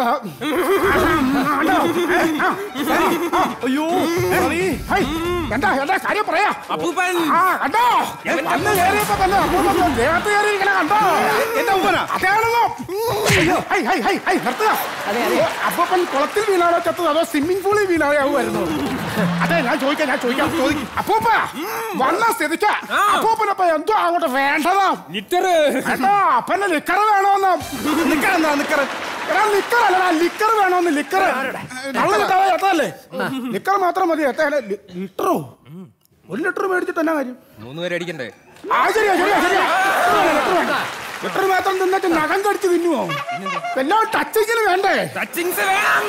അയ്യോ എന്താ എന്താ കാര്യം പറയാ അപ്പൂപ്പൻ ആ കണ്ടോ അന്ന് കയറിയപ്പോ തന്നെ അപ്പൂപ്പൻ ദേഹത്ത് കയറിയിരിക്കണ കണ്ടോ എന്റെ അപ്പൂപ്പനാ അതാണെന്നോ ഹൈ ഹൈ ഹൈ ഹൈ നിർത്തുക ഓ, അപ്പൂപ്പൻ കുളത്തിൽ വീണാണോ ചത്തത് അതോ സ്വിമ്മിംഗ് പൂളിൽ വീണാണോ ആവുമായിരുന്നു അതെ ഞാൻ ചോദിക്കാം ഞാൻ ചോദിക്കാം ചോദിക്കും അപ്പൂപ്പ വന്ന സ്ഥിതിക്ക് അപ്പൂപ്പനപ്പ എന്തോ അങ്ങോട്ട് വേണ്ടതാ ലിറ്റർ കേട്ടോ അപ്പന്റെ ലിക്കർ വേണോന്ന് നിക്കർ എന്താ നിക്കർ എടാ ലിക്കർ അല്ലടാ ലിക്കർ വേണോന്ന് ലിക്കർ കള്ള് കിട്ടാതെ എത്തല്ലേ ലിക്കർ മാത്രം മതി എത്താ ലിറ്ററോ ഒരു ലിറ്റർ മേടിച്ചിട്ട് എന്നാ കാര്യം മൂന്ന് പേര് അടിക്കണ്ടേ ആ ശരിയാ ശരിയാ ശരിയാ ലിറ്റർ വേണ്ട, ലിറ്റർ വേണ്ട. എത്ര മാത്രം തിന്നിട്ട് നഖം കടിച്ച് തിന്നുവോ എല്ലാം ടച്ചിങ്ങിന് വേണ്ടേ ടച്ചിങ്സ്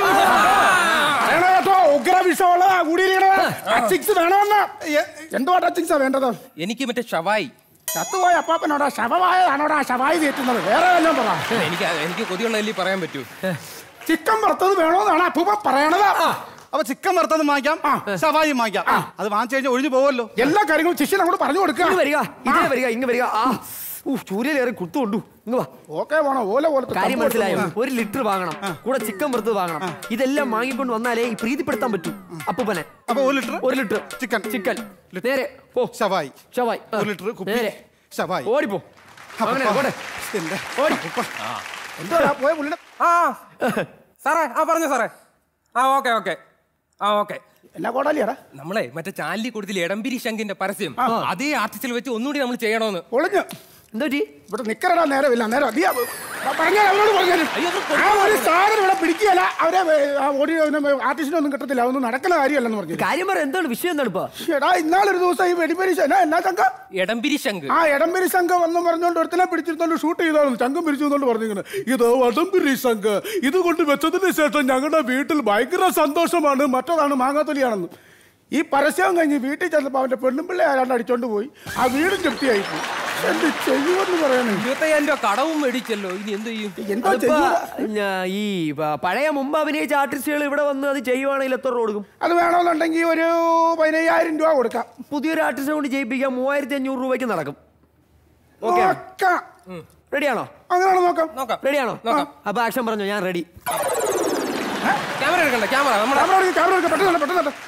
വേണോ കേട്ടോ ഉഗ്ര വിഷമുള്ള കൂടിയിരിക്കണോ ടച്ചിങ്സ് വേണമെന്ന് എ- എന്തുവാ ടച്ചിങ്സാ വേണ്ടത് എനിക്ക് മറ്റേ ഷവായി ചത്തുപോയ അപ്പാപ്പനോടാ ശവമായതാണോടാ ശവായി തീറ്റുന്നത് വേറെ വല്ലതും പറ എനിക്ക് എനിക്ക് കൊതിയുള്ളതല്ലേ പറയാൻ പറ്റൂ ചിക്കൻ വറുത്തത് വേണോന്നാണ് അപ്പൂപ്പ പറയണത് അപ്പൊ ചിക്കൻ വറുത്തത് വാങ്ങിക്കാം സവായി വാങ്ങിക്കാം അത് വാങ്ങിച്ചു കഴിഞ്ഞാൽ ഒഴിഞ്ഞു പോവല്ലോ എല്ലാ കാര്യങ്ങളും ശിഷ്യൻ അങ്ങോട്ട് പറഞ്ഞു കൊടുക്കുക ഇങ്ങ് വരിക ഇതിലെ വരിക ഇങ്ങ് വരിക ആ ചൂര്യലേറെ കുത്തുകൊണ്ടു ഇങ്ങ് വാ ഓക്കെ വേണോ ഓല പോലെ കാര്യം മനസ്സിലായോ ഒരു ലിറ്റർ വാങ്ങണം കൂടെ ചിക്കൻ വറുത്തത് വാങ്ങണം ഇതെല്ലാം വാങ്ങിക്കൊണ്ട് വന്നാലേ ഈ പ്രീതിപ്പെടുത്താൻ പറ്റൂ അപ്പൂപ്പനെ അപ്പൊ ഒരു ലിറ്റർ ഒരു ലിറ്റർ ചിക്കൻ ചിക്കൻ നേരെ പോ ഷവായി ഷവായി ആ. ഒരു ലിറ്റർ കുപ്പി നേരെ ഷവായി ഓടിപ്പോ അങ്ങനെ അപ്പൂപ്പ. പോട്ടെ എന്റെ ഓടി എന്തോടാ പോയ പുള്ളിയുടെ ആ സാറേ ആ പറഞ്ഞു സാറേ ആ ഓക്കെ ഓക്കെ ആ ഓക്കെ എന്നാ കോടാലിയാടാ നമ്മളെ മറ്റേ ചാനലിൽ കൊടുത്തില്ല എടംപിരി ശങ്കിന്റെ പരസ്യം അതേ ആർട്ടിസ്റ്റിൽ വെച്ച് ഒന്നുകൂടി നമ്മൾ ചെയ്യണമെന്ന് ഒളിഞ്ഞു എന്താ പറ്റി ഇവിടെ നിക്കറടാ നേരമില്ല നേരം നീ പറഞ്ഞാൽ അവരോട് പറഞ്ഞാലും ആ ഒരു സാധനം ഇവിടെ പിടിക്കുകയല്ല അവരെ ആ ഓടി ആർട്ടിസ്റ്റിനൊന്നും കിട്ടത്തില്ല അതൊന്നും നടക്കുന്ന കാര്യമല്ലെന്ന് പറഞ്ഞു കാര്യം പറ എന്താണ് വിഷയം എന്താണ് ഇപ്പൊ എടാ ഇന്നാളൊരു ദിവസം ഈ വെടിപ്പരി എന്നാ എന്നാ ചങ്ക എടംപിരി ശങ്ക് ആ എടംപിരി സംഘം എന്ന് പറഞ്ഞുകൊണ്ട് ഒരുത്തനെ പിടിച്ചിരുന്നോണ്ട് ഷൂട്ട് ചെയ്തോളൂ ചങ്കം പിരിച്ചുകൊണ്ട് പറഞ്ഞിങ്ങനെ ഇത് വടംപിരി സംഘം ഇത് കൊണ്ട് വെച്ചതിന് ശേഷം ഞങ്ങളുടെ വീട്ടിൽ ഭയങ്കര സന്തോഷമാണ് മറ്റതാണ് മാങ്ങാത്തൊലിയാണെന്ന് ഈ പരസ്യം കഴിഞ്ഞ് വീട്ടിൽ ചെന്നപ്പോൾ അവന്റെ പെണ്ണുമ്പിള്ളെ ആരാണ്ട് അടിച്ചോണ്ട് പോയി ആ വീടും ജപ്തിയായി പോയി എന്ത് ചെയ്യുമെന്ന് പറയണേ ഇരുപത്തയ്യായിരം രൂപ കടവും മേടിച്ചല്ലോ ഇനി എന്ത് ചെയ്യും എന്താ അതിപ്പോ ചെയ്യുക ഞാ- ഈ പ- പഴയ മുമ്പ് അഭിനയിച്ച ആർട്ടിസ്റ്റുകൾ ഇവിടെ വന്ന് അത് ചെയ്യുവാണെങ്കിൽ എത്ര രൂപ കൊടുക്കും അത് വേണമെന്നുണ്ടെങ്കിൽ ഒരു പതിനയ്യായിരം രൂപ കൊടുക്കാം പുതിയൊരു ആർട്ടിസ്റ്റിനെ കൊണ്ട് ചെയ്യിപ്പിക്കാൻ മൂവായിരത്തി അഞ്ഞൂറ് രൂപയ്ക്ക് നടക്കും ഓക്കെ നോക്കാം റെഡിയാണോ അങ്ങനെയാണ് നോക്കാം നോക്കാം റെഡിയാണോ അപ്പൊ ആക്ഷൻ പറഞ്ഞു ഞാൻ റെഡി ക്യാമറ എടുക്കണ്ട ക്യാമറ നമ്മുടെ ക്യാമറ എടുക്ക്, ക്യാമറ എടുക്ക്, പെട്ടെന്ന് പെട്ടെന്ന് പെട്ടെന്ന്.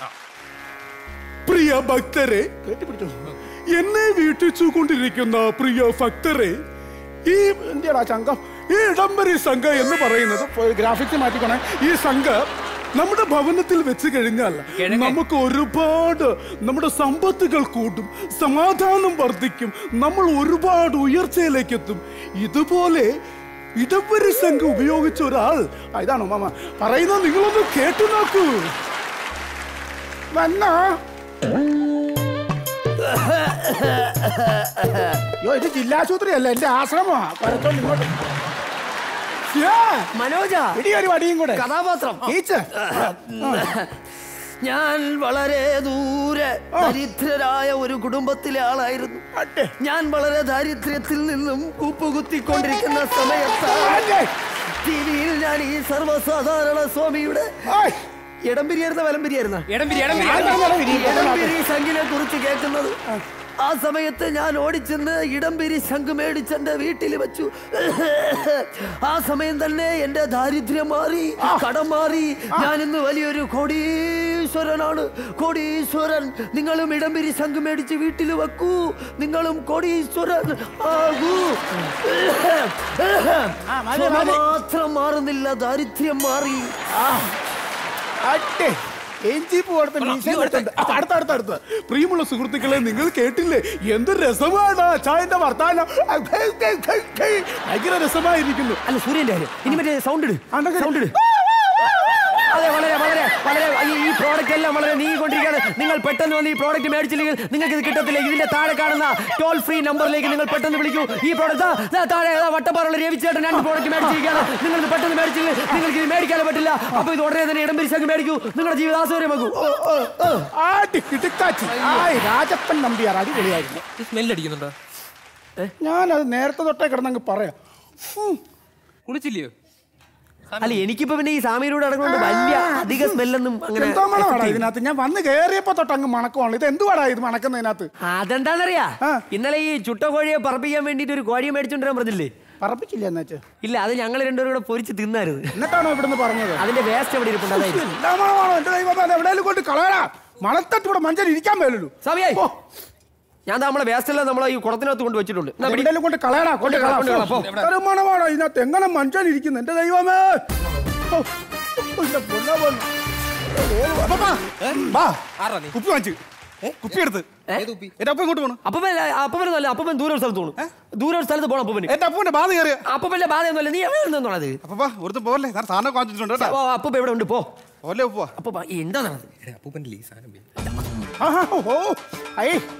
പ്രിയ ഭക്തരെ കേട്ടിപ്പിടിച്ചോ എന്നെ വീട്ടിച്ചുകൊണ്ടിരിക്കുന്ന പ്രിയ ഭക്തരെ ഈ എന്തിയാടാ സംഘം ഈ ഇടംബരി സംഘം എന്ന് പറയുന്നത് ഗ്രാഫിക്സ് മാറ്റിക്കണേ ഈ സംഘം നമ്മുടെ ഭവനത്തിൽ വെച്ച് കഴിഞ്ഞാൽ നമുക്ക് ഒരുപാട് നമ്മുടെ സമ്പത്തുകൾ കൂട്ടും സമാധാനം വർദ്ധിക്കും നമ്മൾ ഒരുപാട് ഉയർച്ചയിലേക്ക് എത്തും ഇതുപോലെ ഇടംബരി സംഘം ഉപയോഗിച്ച ഒരാൾ ആ, ഇതാണോ മാമ പറയുന്നത് നിങ്ങളൊന്ന് കേട്ടു നോക്കൂ വന്നോ അയ്യോ ഇത് ജില്ലാശുപത്രി അല്ല എന്റെ ആശ്രമമാ പരത്തോണ്ട് ഇങ്ങോട്ട് ശ്ശേ, മനോജ ഇടി ഒരു വടിയും കൂടെ കഥാപാത്രം ടീച്ചർ ഞാൻ വളരെ ദൂരെ ദരിദ്രരായ ഒരു കുടുംബത്തിലെ ആളായിരുന്നു ഞാൻ വളരെ ദാരിദ്ര്യത്തിൽ നിന്നും കൂപ്പുകുത്തിക്കൊണ്ടിരിക്കുന്ന സമയത്താണ് ടിവിയിൽ ഞാൻ ഈ സർവ്വസാധാരണ സ്വാമിയുടെ ഇടംപിരിയായിരുന്ന വലംപിരിയായിരുന്ന എടംപിരി എടംപിരി ഇടംപിരി ശങ്കിനെ കുറിച്ച് കേൾക്കുന്നത് ആ സമയത്ത് ഞാൻ ഓടിച്ചെന്ന് ഇടംപിരി ശംഖ് മേടിച്ച് എന്റെ വീട്ടിൽ വെച്ചു ആ സമയം തന്നെ എന്റെ ദാരിദ്ര്യം മാറി കടം മാറി ഞാൻ ഇന്ന് വലിയൊരു കോടീശ്വരനാണ് കോടീശ്വരൻ നിങ്ങളും ഇടംപിരി ശംഖ് മേടിച്ച് വീട്ടിൽ വെക്കൂ നിങ്ങളും കോടീശ്വരൻ ആകൂ ചുമ മാത്രം മാറുന്നില്ല ദാരിദ്ര്യം മാറി അട്ടെ എൻജിപ്പ് കൊടുത്ത മീശയും കൊടുത്തിട്ടുണ്ട്. ആ, അടുത്ത അടുത്ത അടുത്ത പ്രിയമുള്ള സുഹൃത്തുക്കളെ നിങ്ങൾ കേട്ടില്ലേ എന്ത് രസമാണ് അച്ചായന്റെ വർത്താനം ആ, ഖൈ, ഖൈ, ഖൈ, ഖൈ. ഭയങ്കര രസമായിരിക്കുന്നു അല്ല സൂര്യന്റെ കാര്യം ഇനി മറ്റേ സൗണ്ട് ഇട് സൗണ്ട് ഇട് അതെ വളരെ വളരെ വളരെ ഈ- ഈ പ്രോഡക്റ്റ് എല്ലാം വളരെ നീങ്ങിക്കൊണ്ടിരിക്കുകയാണ് നിങ്ങൾ പെട്ടെന്ന് വന്ന് ഈ പ്രോഡക്റ്റ് മേടിച്ചില്ലെങ്കിൽ നിങ്ങൾക്ക് ഇത് കിട്ടത്തില്ല ഇതിന്റെ താഴെ കാണുന്ന ടോൾ ഫ്രീ നമ്പറിലേക്ക് നിങ്ങൾ പെട്ടെന്ന് വിളിക്കൂ ഈ പ്രോഡക്റ്റ് താഴെ ദാ വട്ടപ്പാറുള്ള രവിച്ചേട്ടൻ രണ്ട് പ്രോഡക്റ്റ് മേടിച്ചിരിക്കുകയാണ് നിങ്ങൾ ഇത് പെട്ടെന്ന് മേടിച്ചില്ലെങ്കിൽ നിങ്ങൾക്ക് ഇത് മേടിക്കാനേ പറ്റില്ല അപ്പൊ ഇത് ഉടനെ തന്നെ ഇടം പിരിച്ചങ്ങ് മേടിക്കൂ നിങ്ങളുടെ ജീവിതാസൗകര്യമാക്കൂ ആ ടിക്കിടിക്കാച്ചി ആ രാജപ്പൻ നമ്പിയാർ അടിപൊളിയായിരുന്നു സ്മെല്ലടിക്കുന്നുണ്ടോ ഞാനത് നേരത്തെ തൊട്ടേ കിടന്നങ്ങ് പറയാം ഹും. കുളിച്ചില്ലയോ അല്ല എനിക്കിപ്പോ പിന്നെ ഈ സാമിയിലൂടെ അടങ്ങുന്നുണ്ട് വലിയ അധിക സ്മെല്ലൊന്നും അങ്ങനെ എന്തോ മണമാടാ effect ചെയ്യില്ല. ഇതിനകത്ത് ഞാൻ വന്ന് കേറിയപ്പോ തൊട്ട് അങ്ങ് മണക്കുവാണ് ഇത് എന്തുവാടാ ഇത് മണക്കുന്നതിനകത്ത് അതെന്താണെന്നറിയാ ഇന്നലെ ഈ ചുട്ട കോഴിയെ പറപ്പിക്കാൻ വേണ്ടിട്ട് ഒരു കോഴിയെ മേടിച്ചോണ്ടിരാൻ പറഞ്ഞില്ലേ പറപ്പിച്ചില്ല എന്നാ വെച്ചാ ഇല്ല അത് ഞങ്ങൾ രണ്ടുപേരും കൂടെ പൊരിച്ച് തിന്നായിരുന്നു എന്നിട്ടാണോ ഇവിടുന്ന് പറഞ്ഞത് അതിന്റെ വേസ്റ്റ് എവിടെ ഇരിപ്പുണ്ട് അതായിരിക്കും എന്താ മണമാണോ എന്റെ ദൈവം അത് എവിടെയെങ്കിലും കൊണ്ട് കളയടാ മണത്തട്ട് ഇവിടെ മഞ്ചൽ ഇരിക്കാൻ മേലുള്ളൂ സമയായി ഞാൻ ദാ നമ്മളെ വേസ്റ്റ് എല്ലാം നമ്മളെ ഈ കുളത്തിനകത്ത് കൊണ്ട് വെച്ചിട്ടുണ്ട് എന്നാ പിടി. എവിടെയെങ്കിലും കൊണ്ട് കളയടാ കൊണ്ട് കൊണ്ട് കള, കൊണ്ട് കള, പോ. കളയാ മണമാണോ ഇതിനകത്ത് എങ്ങനെ മഞ്ചൽ ഇരിക്കുന്നു എന്റെ ദൈവമേ ഓ, ഓ, എന്റെ പൊന്നാ പോന്ന്. അപ്പപ്പാ, വാ ആരാ നീ കുപ്പി വാങ്ങിച്ചു കുപ്പി എടുത്ത് എന്റെ അപ്പ ഇങ്ങോട്ട് പോണു അപ്പൻ അപ്പനല്ല അപ്പൻ ദൂരെ ഒരു സ്ഥലത്ത് പോകണം ദൂരെ ഒരു സ്ഥലത്ത് പോകണം അപ്പന് എന്റെ അപ്പൂന്റെ ബാധ കയറിയ അപ്പന്റെ ബാധയൊന്നുമല്ല നീ എവിടെ നിന്നോണത് അപ്പപ്പാ ഒരുത്തും പോകല്ലേ ഞാൻ സാധനം വാങ്ങിച്ചിട്ടുണ്ട് കേട്ടോ അപ്പ എവിടെ ഉണ്ട് പോ പോലെ ഉപ്പ അപ്പൊ എന്താണത് അപ്പൂപ്പൻ്റെ ഈ സാധനം പോയി. ആഹാ, ഓ ഐ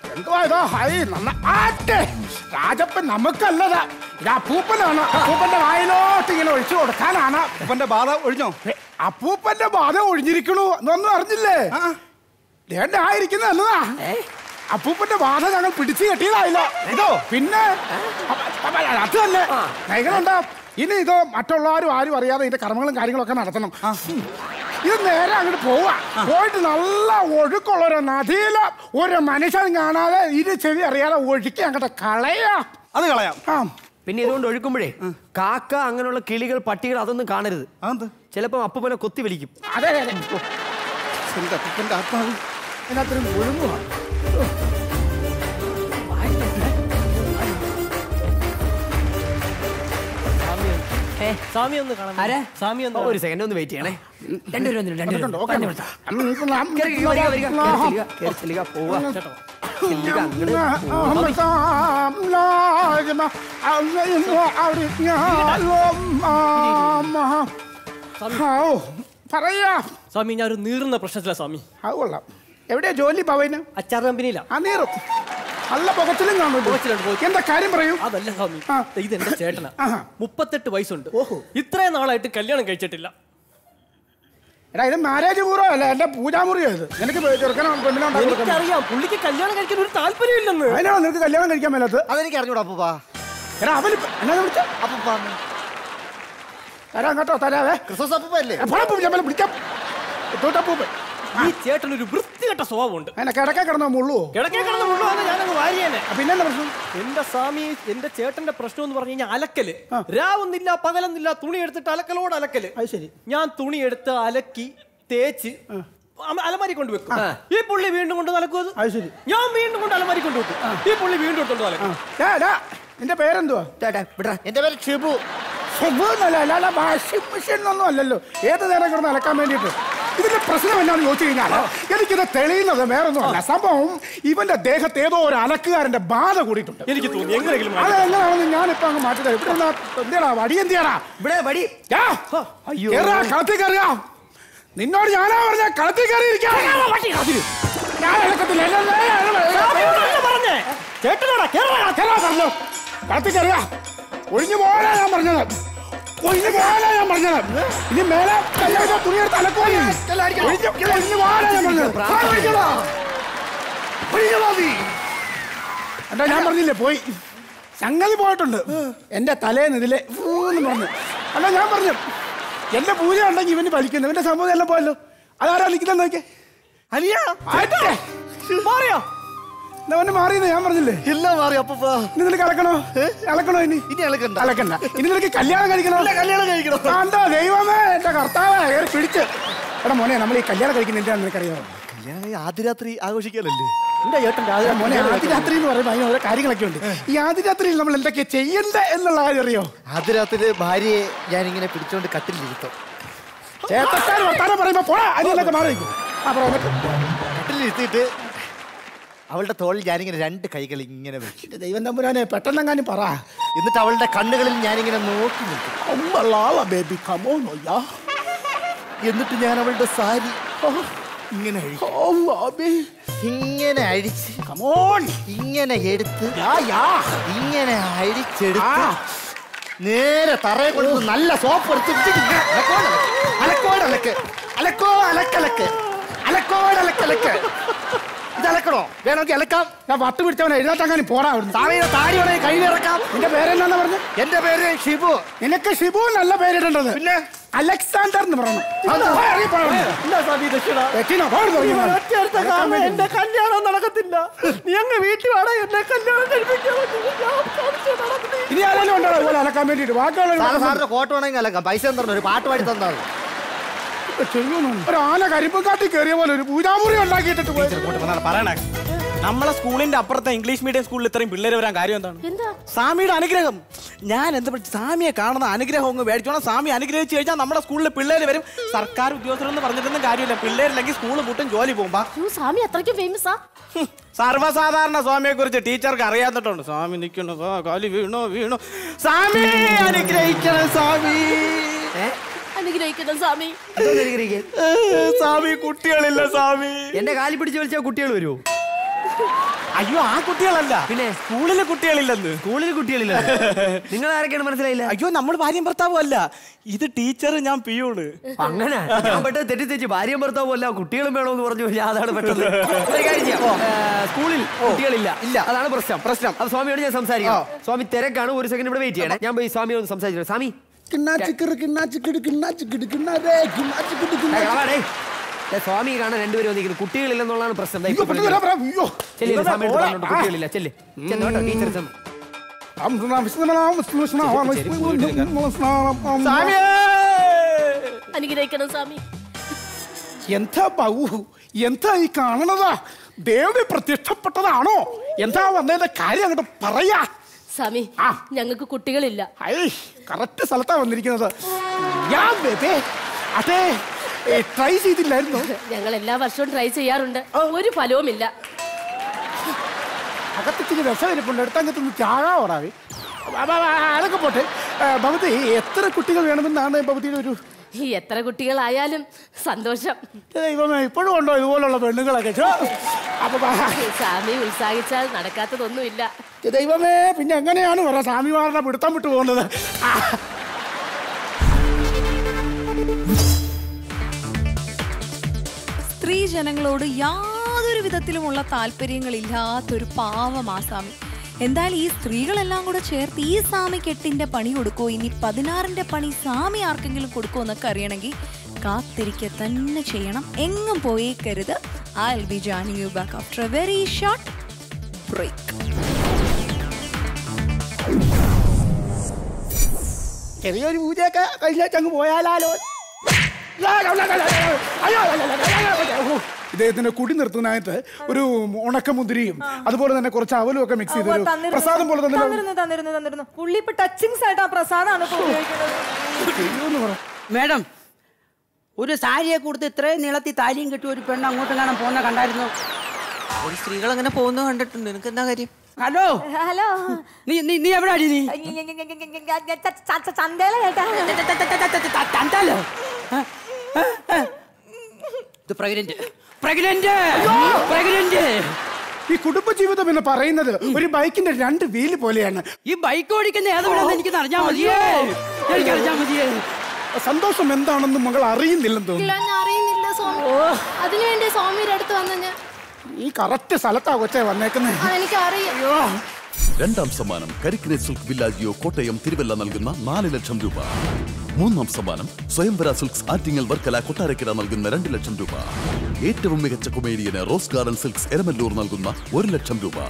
എന്തുവാ ഇതോ ഹൈ നന്ന ആട്ടെ രാജപ്പൻ നമുക്കല്ലതാ ഇത് അപ്പൂപ്പനാണ് അപ്പൂപ്പന്റെ വായിലോട്ട് ഇങ്ങനെ ഒഴിച്ചു കൊടുക്കാനാണ് അപ്പന്റെ ബാധ ഒഴിഞ്ഞോ ഏ, അപ്പൂപ്പന്റെ ബാധ ഒഴിഞ്ഞിരിക്കണു എന്നൊന്നും അറിഞ്ഞില്ലേ ദേണ്ട ആയിരിക്കുന്ന എന്നതാ അപ്പൂപ്പന്റെ ബാധ ഞങ്ങൾ പിടിച്ചു കെട്ടിയതായില്ല ഇതോ പിന്നെ അപ്പ- അപ്പ- അത് തന്നെ നൈകളുണ്ടോ ഇനി ഇതോ മറ്റുള്ളവരും ആരും അറിയാതെ ഇതിന്റെ കർമ്മങ്ങളും കാര്യങ്ങളൊക്കെ നടത്തണം ഇത് നേരെ അങ്ങോട്ട് പോവാ പോയിട്ട് നല്ല ഒഴുക്കുള്ള ഒരു നദിയില് ഒരു മനുഷ്യൻ കാണാതെ ഇരു ചെവി അറിയാതെ ഒഴുക്കി അങ്ങോട്ട് കളയാ അത് കളയാം ആ പിന്നെ ഇതുകൊണ്ട് ഒഴുക്കുമ്പോഴേ കാക്ക അങ്ങനെയുള്ള കിളികൾ പട്ടികൾ അതൊന്നും കാണരുത് അതെന്ത് ചിലപ്പോ അപ്പനെ കൊത്തി വലിക്കും അതെ അതെ അതെ എന്റെ അപ്പന്റെ ആത്മാവ് ഇതിനകത്തൊരു ഒഴുങ്ങുവാണ് സ്വാമി ഒന്ന് കാണാം സ്വാമി ഒന്ന് ഒരു സെക്കൻഡ് ഒന്ന് വെയിറ്റ് ചെയ്യണേ രണ്ടുപേരും വന്നിട്ട് രണ്ടുപേരും അതുകൊണ്ട് ഓക്കേ. തന്നെ വിളിച്ചാ. കേറി, കേറി, വരിക, വരിക. കേറി ചെല്ലുക, കേറി ചെല്ലുക, പോവുക. ചെല്ലുക, അങ്ങട് പറയാ സ്വാമി ഞാൻ ഒരു നീറുന്ന പ്രശ്നത്തില സ്വാമി അത് കൊള്ളാം എവിടെയാ ജോലി ഭവന് അച്ചാർ കമ്പനിയില ആ നീറും നല്ല പുകച്ചിലും കാണുമല്ലോ എന്താ കാര്യം പറയൂ അതല്ല സ്വാമി ഇത് എന്റെ ചേട്ടനാ ആഹാ. മുപ്പത്തെട്ട് വയസ്സുണ്ട് ഇത്രയും നാളായിട്ട് കല്യാണം കഴിച്ചിട്ടില്ല എടാ ഇത് മാരേജ് പൂർവ്വം അല്ല എന്റെ പൂജാമുറിയോ ഇത് നിനക്ക് ചെറുക്കനോ പെണ്ണിനോ ഉണ്ടാക്കി കൊടുക്കാൻ എനിക്കറിയാം പുള്ളിക്ക് കല്യാണം കഴിക്കാൻ ഒരു താല്പര്യമില്ലെന്ന് അതിനാണോ നിനക്ക് കല്യാണം കഴിക്കാൻ മേലത്ത് അതെനിക്ക് അറിഞ്ഞൂടാ അപ്പൂപ്പാ എടാ അവന് എന്നാ വിളിച്ച അപ്പൂപ്പാ തരാം കേട്ടോ തരാവേ ക്രിസ്മസ് അപ്പൂപ്പല്ലേ എപ്പോഴും വിളിക്കാം തൂട്ടപ്പൂപ്പ് ഈ ചേട്ടൻ ഒരു വൃത്തികെട്ട സ്വഭാവമുണ്ട് അതിനെ കിടക്കെ കിടന്നോ മുള്ളു കിടക്കേ കിടന്ന് മുഴുവൻ ഞാനങ്ങ് വാരിയേനെ പിന്നെ എന്താ പ്രശ്നം എന്റെ സ്വാമി എന്റെ ചേട്ടന്റെ പ്രശ്നം എന്ന് പറഞ്ഞു കഴിഞ്ഞാൽ അലക്കല് രാവൊന്നില്ല പകലൊന്നില്ല തുണി എടുത്തിട്ട് അലക്കലോട് അലക്കല് അത് ശരി ഞാൻ തുണി എടുത്ത് അലക്കി തേച്ച് അമ- അലമാരി കൊണ്ട് വെക്കും ഈ പുള്ളി വീണ്ടും കൊണ്ട് അലക്കും അത് അത് ശരി ഞാൻ വീണ്ടും കൊണ്ട് അലമാരി കൊണ്ട് വെക്കും ഈ പുള്ളി വീണ്ടും എടുത്തോണ്ട് അലക്കും ഡാ, ഡാ, നിന്റെ പേരെന്തുവാ എന്റെ പേര് ഷിബു ഷിബു എന്നല്ല അല്ലാതെ വാഷിംഗ് മെഷീൻ ഒന്നും അല്ലല്ലോ ഏത് നേരം കിടന്ന് അലക്കാൻ വേണ്ടിയിട്ട് ഇതിന്റെ പ്രശ്നം എന്നാന്ന് ചോദിച്ചു കഴിഞ്ഞാൽ എനിക്കിത് തെളിയുന്നത് വേറൊന്നും അല്ല സംഭവം ഇവന്റെ ദേഹത്ത് ഏതോ ഒരു അലക്കുകാരന്റെ ബാധ കൂടിയിട്ടുണ്ട് എനിക്ക് തോന്നി എങ്ങനെയെങ്കിലും അത് എങ്ങനെയാണെന്ന് ഞാനിപ്പോ അങ്ങ് മാറ്റി തരാം ഇവിടെ നിന്നാ എന്തിനാ വടി എന്തിയാടാ ഇവിടെ വടി അയ്യോ കളത്തിൽ കയറുക നിന്നോട് ഞാനാ പറഞ്ഞ കളത്തിൽ കയറിയിരിക്കാം ഞാൻ ഇളക്കത്തില്ല എന്നെ- പറഞ്ഞേ ചേട്ടനാടാ കേരള കേറാ പറഞ്ഞോ കളത്തിൽ കയറുക ഒഴിഞ്ഞു പോകാനാ ഞാൻ പറഞ്ഞത് ഒഴിഞ്ഞു പോകാനാ ഞാൻ പറഞ്ഞത് ഇനി മേലെ കല്യാണ തുണിയെടുത്ത് അലക്കോ നീ. ഒഴിഞ്ഞു ഒഴിഞ്ഞു പോകാനാ ഞാൻ പറഞ്ഞത് ഒഴിഞ്ഞോടാ. ഒഴിഞ്ഞോടാ നീ. എന്താ ഞാൻ പറഞ്ഞില്ലേ പോയി സംഗതി പോയിട്ടുണ്ട് എന്റെ തലേന്ന് ഇതിലെ ഊന്ന് പറഞ്ഞു അല്ല ഞാൻ പറഞ്ഞു എന്റെ പൂജ ഉണ്ടെങ്കിൽ ഇവന് വലിക്കുന്നു ഇവന്റെ സംഭവം എല്ലാം പോയല്ലോ അതാരാ നിൽക്കുന്നത് നോക്കിയേ അലിയാ മാറിയോ അവന് മാറിയെന്ന് ഞാൻ പറഞ്ഞില്ലേ ഇല്ല മാറി അപ്പൂപ്പാ ഇനി നിനക്ക് അലക്കണോ അലക്കണോ ഇനി ഇനി അലക്കണ്ട അലക്കണ്ട ഇനി നിനക്ക് കല്യാണം കഴിക്കണോ കല്യാണം കഴിക്കണം കണ്ടോ ദൈവമേ എന്റെ കർത്താവേ കയറി പിടിച്ച് എടാ മോനെ നമ്മൾ ഈ കല്യാണം കഴിക്കുന്ന എന്തിനാന്ന് നിനക്കറിയാമോ കല്യാണം കഴിഞ്ഞ് ആദ്യരാത്രി ആഘോഷിക്കാനല്ലേ എന്റെ ചേട്ടൻ്റെ ആദ്യ മോനെ ആദ്യരാത്രി എന്ന് പറയുമ്പോൾ അതിന് ഓരോ കാര്യങ്ങളൊക്കെ ഉണ്ട് ഈ ആദ്യരാത്രിയിൽ നമ്മൾ എന്തൊക്കെയാ ചെയ്യണ്ടേ എന്നുള്ള കാര്യം അറിയോ ആദ്യരാത്രി ഭാര്യയെ ഞാനിങ്ങനെ പിടിച്ചോണ്ട് കട്ടിലിരുത്തും ചേട്ടക്കാർ വർത്താനം പറയുമ്പോ പോടാ അതിനൊക്കെ മാറി നിൽക്കും ആ പറ എന്നിട്ട് കട്ടിലിരുത്തിയിട്ട് അവളുടെ തോളിൽ ഞാനിങ്ങനെ രണ്ട് കൈകൾ ഇങ്ങനെ വെക്കും ദൈവം തമ്പുരാനെ പെട്ടെന്നെങ്ങാനും പറ എന്നിട്ട് അവളുടെ കണ്ണുകളിൽ ഞാനിങ്ങനെ നോക്കി നിൽക്കും അമ്മളാള ബേബി കമോ നോയ്യാ എന്നിട്ട് ഞാൻ അവളുടെ സാരി ഇങ്ങനെ അഴിക്കും. ഇങ്ങനെ അഴിച്ച് കമോൺ ഇങ്ങനെ എടുത്ത് യാ യാ ഇങ്ങനെ അഴിച്ചെടുത്ത് നേരെ തറയെ കൊടുത്ത് നല്ല സോപ്പ് എടുത്തിട്ട് ഇങ്ങനെ അലക്കോട് അലക്ക് അലക്കോ അലക്കലക്ക് അലക്കോട് അലക്കലക്ക് ഇത് അലക്കണോ വേണമെങ്കിൽ അലക്കാം ഞാൻ വട്ട് പിടിച്ചവനെ എഴുതാട്ടങ്ങനെ പോടാ അവിടുന്ന് സാമിയുടെ താടി വേണമെങ്കിൽ കൈ ഇറക്കാം നിന്റെ പേരെന്നാന്ന് പറഞ്ഞു എന്റെ പേര് ഷിബു നിനക്ക് ഷിബു നല്ല പേരിടേണ്ടത് പിന്നെ അലക്സാണ്ടർ എന്ന് പറഞ്ഞു അത് പോയി ഇറങ്ങി പോടാ അവിടുന്ന്. എന്താ സ്വാമി ദക്ഷിണ വെക്കിനോ, പോയി തുടങ്ങി മോനെ. ഒറ്റയെടുത്ത കാരണം എന്റെ കല്യാണം നടക്കത്തില്ല നീ അങ്ങ് വീട്ടിൽ വേണം എന്നെ കല്യാണം കഴിപ്പിക്കാൻ ഇനി ആരെങ്കിലും ഉണ്ടോ അതുപോലെ അലക്കാൻ വേണ്ടിയിട്ട് ബാക്കിയുള്ള സാറ് സാറിന്റെ കോട്ട് വേണമെങ്കിൽ അലക്കാം പൈസ തരണം ഒരു പാട്ട് പാടി തന്നാൽ മതി. ഒരു ആന കരിമ്പും കാട്ടി കയറിയ പോലെ ഒരു പൂജാമുറി ഉണ്ടാക്കിയിട്ടിട്ട് പോയി പറയണേ നമ്മളെ സ്കൂളിന്റെ അപ്പുറത്തെ ഇംഗ്ലീഷ് മീഡിയം സ്കൂളിൽ ഇത്രയും പിള്ളേര് വരാൻ കാര്യം എന്താണ് എന്താ സ്വാമിയുടെ അനുഗ്രഹം ഞാൻ എന്താ പഠിച്ച സ്വാമിയെ കാണുന്ന അനുഗ്രഹം അങ്ങ് മേടിച്ചോണം സ്വാമി അനുഗ്രഹിച്ചു കഴിഞ്ഞാൽ നമ്മുടെ സ്കൂളിൽ പിള്ളേര് വരും സർക്കാർ ഉദ്യോഗസ്ഥരെന്ന് പറഞ്ഞിട്ടൊന്നും കാര്യമില്ല പിള്ളേരില്ലെങ്കിൽ സ്കൂൾ പൂട്ടും ജോലി പോകുമ്പോ യ്യോ, സ്വാമി അത്രയ്ക്ക് ഫേമസാ സർവ്വസാധാരണ സ്വാമിയെ കുറിച്ച് ടീച്ചർക്ക് അറിയാത്തിട്ടുണ്ട് സ്വാമി നിൽക്കുന്നു ആ, കാലി വീണു വീണു സ്വാമി അനുഗ്രഹിക്കണം സ്വാമി അനുഗ്രഹിക്കണം സ്വാമി എന്തോന്ന് അനുഗ്രഹിക്കാൻ? സ്വാമി കുട്ടികളില്ല സ്വാമി എന്റെ കാലി പിടിച്ച് വലിച്ചാൽ കുട്ടികൾ വരുമോ അയ്യോ ആ കുട്ടികളല്ല പിന്നെ സ്കൂളിലെ കുട്ടികളില്ലെന്ന് സ്കൂളിൽ കുട്ടികളില്ല നിങ്ങൾ ആരൊക്കെയാണ് മനസ്സിലായില്ല അയ്യോ നമ്മൾ ഭാര്യയും ഭർത്താവും അല്ല ഇത് ടീച്ചർ ഞാൻ പിയൂണ് അങ്ങനെ ഞാൻ പെട്ടെന്ന് തെറ്റിദ്ധരിച്ച് ഭാര്യയും ഭർത്താവും അല്ല കുട്ടികളും വേണമെന്ന് പറഞ്ഞു ഞാൻ അതാണ് പെട്ടെന്ന് ഒരു കാര്യം ചെയ്യാം. ഏ, സ്കൂളിൽ കുട്ടികളില്ല ഇല്ല അതാണ് പ്രശ്നം പ്രശ്നം അത് സ്വാമിയോട് ഞാൻ സംസാരിക്കാം സ്വാമി തിരക്കാണ് ഒരു സെക്കൻഡ് ഇവിടെ വെയിറ്റ് ചെയ്യണം ഞാൻ പോയി സ്വാമിയോട് ഒന്ന് സംസാരിച്ചു സ്വാമി കിണ്ണാച്ചിക്കിറ് കിണ്ണാച്ചിക്കിട് കിണ്ണാച്ചിക്കിട് കിണ്ണാരേ കിണ്ണാച്ചിക്കിട് ഏ, കാണാടേ. ദേ, സ്വാമി കാണാൻ രണ്ടുപേരും വന്നിരിക്കുന്നു കുട്ടികളില്ലെന്നുള്ളതാണ് പ്രശ്നം ദേ, ഇപ്പൊ പെട്ടെന്ന് വരാം, വരാം. അയ്യോ. ചെല്ല്, ഇവിടെ സ്വാമിയുടെ പോരാ. പറഞ്ഞോണ്ട് കുട്ടികളില്ല ചെല്ല് ചെന്ന് കേട്ടോ ടീച്ചർ ചെന്ന് അനുഗ്രഹിക്കണം സ്വാമി എന്താ ബൗ എന്താ ഈ കാണണതാ ദേവി പ്രത്യക്ഷപ്പെട്ടതാണോ എന്താ വന്നതിന്റെ കാര്യം അങ്ങോട്ട് പറയാ സ്വാമി ഞങ്ങൾക്ക് കുട്ടികളില്ല കറക്റ്റ് സ്ഥലത്താ വന്നിരിക്കുന്നത് ഞാൻ ബേബേ അതെ ട്രൈ ചെയ്തില്ലായിരുന്നു ഞങ്ങൾ എല്ലാ വർഷവും ട്രൈ ചെയ്യാറുണ്ട് ഒരു ഫലവുമില്ല അകത്തിച്ചിരി രസമിരിപ്പുണ്ട് എടുത്തങ്ങത്തൊന്ന് ചാകാ ഓടാവേ അതൊക്കെ പോട്ടെ ആ, ഭവതി എത്ര കുട്ടികൾ വേണമെന്നാണ് ഭവതിയുടെ ഒരു ഈ എത്ര കുട്ടികളായാലും സന്തോഷം ദൈവമേ ഇപ്പോഴും ഉണ്ടോ ഇതുപോലുള്ള പെണ്ണുങ്ങളൊക്കെ ഛോ. അപ്പൊ ബാ. സ്വാമി ഉത്സാഹിച്ചാൽ നടക്കാത്തതൊന്നുമില്ല ദൈവമേ പിന്നെ എങ്ങനെയാണ് പറ സ്വാമിമാരുടെ പിടുത്തം വിട്ടു പോകുന്നത് ആ. സ്ത്രീ ജനങ്ങളോട് യാതൊരു വിധത്തിലുമുള്ള താല്പര്യങ്ങളില്ലാത്തൊരു പാവം ആസാമി എന്തായാലും ഈ സ്ത്രീകളെല്ലാം കൂടെ ചേർത്ത് ഈ സാമി കെട്ടിന്റെ പണി കൊടുക്കോ ഇനി പതിനാറിന്റെ പണി സാമി ആർക്കെങ്കിലും കൊടുക്കോ എന്നൊക്കെ അറിയണമെങ്കിൽ കാത്തിരിക്കുക തന്നെ ചെയ്യണം എങ്ങും പോയേക്കരുത് I will be joining you back after a very short break ചെറിയൊരു പൂജയൊക്കെ കഴിഞ്ഞാൽ അങ്ങ് പോയാലോ ഇദ്ദേഹത്തിന്റെ കുടി നിർത്തുന്നതായിട്ട് ഒരു ഉണക്കമുന്തിരിയും അതുപോലെ തന്നെ കുറച്ച് അവലും ഒക്കെ മിക്സ് ചെയ്തൊരു പ്രസാദം പോലെ തന്നെ തന്നിരുന്നു തന്നിരുന്നു തന്നിരുന്നു പുള്ളി ഇപ്പൊ ടച്ചിങ്സ് ആയിട്ട് ആ പ്രസാദമാണ് ഇപ്പൊ ഉപയോഗിക്കുന്നത് മേഡം ഒരു സാരിയെ കൊടുത്ത് ഇത്രയും നീളത്തിൽ താലിയും കെട്ടി ഒരു പെണ്ണ് അങ്ങോട്ടും കാണാൻ പോകുന്ന കണ്ടായിരുന്നു ഒരു സ്ത്രീകൾ അങ്ങനെ പോകുന്നത് കണ്ടിട്ടുണ്ട് നിനക്ക് എന്താ കാര്യം ഹലോ ഹലോ നീ നീ നീ എവിടെ അടി നീ ചന്തയില കേട്ടാ തണ്ടാലോ ഇത് പ്രഗ്നന്റ് പ്രഗ്നന്റ് പ്രഗ്നന്റ് ഈ കുടുംബജീവിതം എന്ന് പറയുന്നത് ഒരു ബൈക്കിന്റെ രണ്ട് വീല് പോലെയാണ് ഈ ബൈക്ക് ഓടിക്കുന്ന ഏതെവിടെന്ന് എനിക്ക് അറിഞ്ഞാൽ മതിയേ എനിക്ക് അറിഞ്ഞാൽ മതിയേ സന്തോഷം എന്താണെന്ന് മകൾ അറിയുന്നില്ലെന്ന് ഇല്ല തോന്നുന്നു ഞാൻ അറിയുന്നില്ല സ്വാമി അതിനുവേണ്ടി സ്വാമിയുടെ അടുത്ത് വന്ന ഞാൻ ഈ കറക്റ്റ് സ്ഥലത്താ കൊച്ചെ വന്നേക്കുന്നത് ആ, എനിക്കറിയാം രണ്ടാം സമ്മാനം കരിക്കിനെ സിൽക്ക് വില്ലാജിയോ കോട്ടയം തിരുവല്ല നൽകുന്ന നാല് ലക്ഷം രൂപ മൂന്നാം സമ്മാനം സ്വയംവര സിൽക്സ് ആറ്റിങ്ങൽ വർക്കല കൊട്ടാരക്കര നൽകുന്ന രണ്ട് ലക്ഷം രൂപ ഏറ്റവും മികച്ച കൊമേഡിയന് റോസ് ഗാർഡൻ സിൽക്സ് എരമല്ലൂർ നൽകുന്ന ഒരു ലക്ഷം രൂപ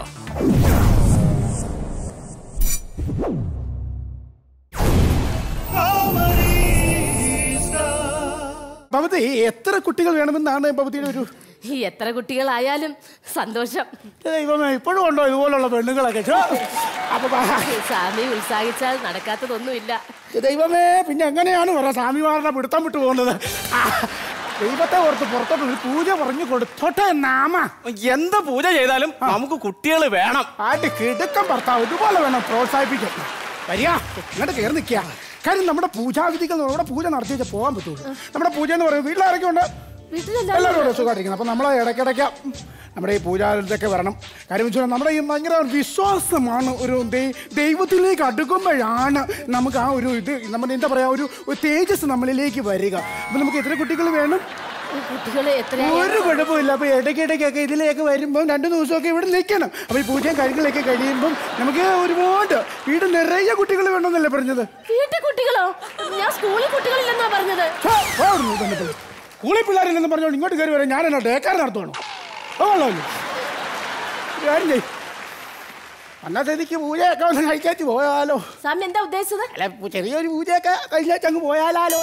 ഭവതി എത്ര കുട്ടികൾ വേണമെന്നാണ് ഭവതിയുടെ ഒരു ഈ എത്ര കുട്ടികളായാലും സന്തോഷം ദൈവമേ ഇപ്പോഴും ഉണ്ടോ ഇതുപോലുള്ള പെണ്ണുങ്ങളൊക്കെ ഛോ. അപ്പൊ ബാ. സ്വാമി ഉത്സാഹിച്ചാൽ നടക്കാത്തതൊന്നുമില്ല ദൈവമേ പിന്നെ എങ്ങനെയാണ് പറ സ്വാമിമാരുടെ പിടുത്തം വിട്ടു പോകുന്നത് ആ, ദൈവത്തെ ഓർത്ത് പുറത്തോട്ട് ഒരു പൂജ പറഞ്ഞു കൊടുത്തോട്ടെ നാമ എന്ത് പൂജ ചെയ്താലും നമുക്ക് കുട്ടികൾ വേണം ആട്ട് കിടുക്കം ഭർത്താവ് ഇതുപോലെ വേണം പ്രോത്സാഹിപ്പിക്കാൻ വരിക ഇങ്ങോട്ട് കയറി നിൽക്കുക കാര്യം നമ്മുടെ പൂജാവിധികൾ നമ്മുടെ പൂജ നടത്തി വെച്ചാൽ പോകാൻ പറ്റുള്ളൂ നമ്മുടെ പൂജ എന്ന് പറയുന്നത് വീട്ടിലാരൊക്കെ ഉണ്ട് എല്ലാവരും ഇവിടെ സുഖമായിട്ടിരിക്കുന്നത് അപ്പം നമ്മൾ ഇടയ്ക്കിടയ്ക്ക് നമ്മുടെ ഈ പൂജാവിധത്തൊക്കെ വരണം കാര്യം വെച്ചാൽ നമ്മുടെ ഈ ഭയങ്കര വിശ്വാസമാണ് ഒരു ദൈ- ദൈവത്തിലേക്ക് അടുക്കുമ്പോഴാണ് നമുക്ക് ആ ഒരു ഇത് നമ്മുടെ എന്താ പറയുക ഒരു ഒരു തേജസ് നമ്മളിലേക്ക് വരിക അപ്പം നമുക്ക് എത്ര കുട്ടികൾ വേണം കുട്ടികളെ ഒരു എത്രയായാലും കുഴപ്പമില്ല അപ്പൊ ഇടയ്ക്കിടയ്ക്കൊക്കെ ഇതിലേക്ക് വരുമ്പോൾ രണ്ടു ദിവസമൊക്കെ ഇവിടെ നിൽക്കണം അപ്പൊ ഈ പൂജയും കാര്യങ്ങളൊക്കെ കഴിയുമ്പോൾ നമുക്ക് ഒരുപാട് വീട് നിറയെ കുട്ടികൾ വേണമെന്നല്ലേ പറഞ്ഞത് വീട്ടിൽ കുട്ടികളോ ഞാൻ സ്കൂളിൽ കുട്ടികളില്ലെന്നാ പറഞ്ഞത് ഛോ, പോ അവിടുന്ന് തന്നെ പോയി. സ്കൂളിൽ പിള്ളേരില്ലെന്ന് പറഞ്ഞോണ്ട് ഇങ്ങോട്ട് കയറി വരാം ഞാൻ എന്നാ ഡേക്കാർ നടത്തുവാണോ അതല്ലോ ഒരു കാര്യം ചെയ്യ് അന്നത്തെ എനിക്ക് പൂജയൊക്കെ ഒന്ന് കഴിക്കാച്ച് പോയാലോ സ്വാമി എന്താ ഉദ്ദേശിച്ചത് അല്ല പു- ചെറിയൊരു പൂജയൊക്കെ കഴിച്ചാച്ച് അങ്ങ് പോയാലോ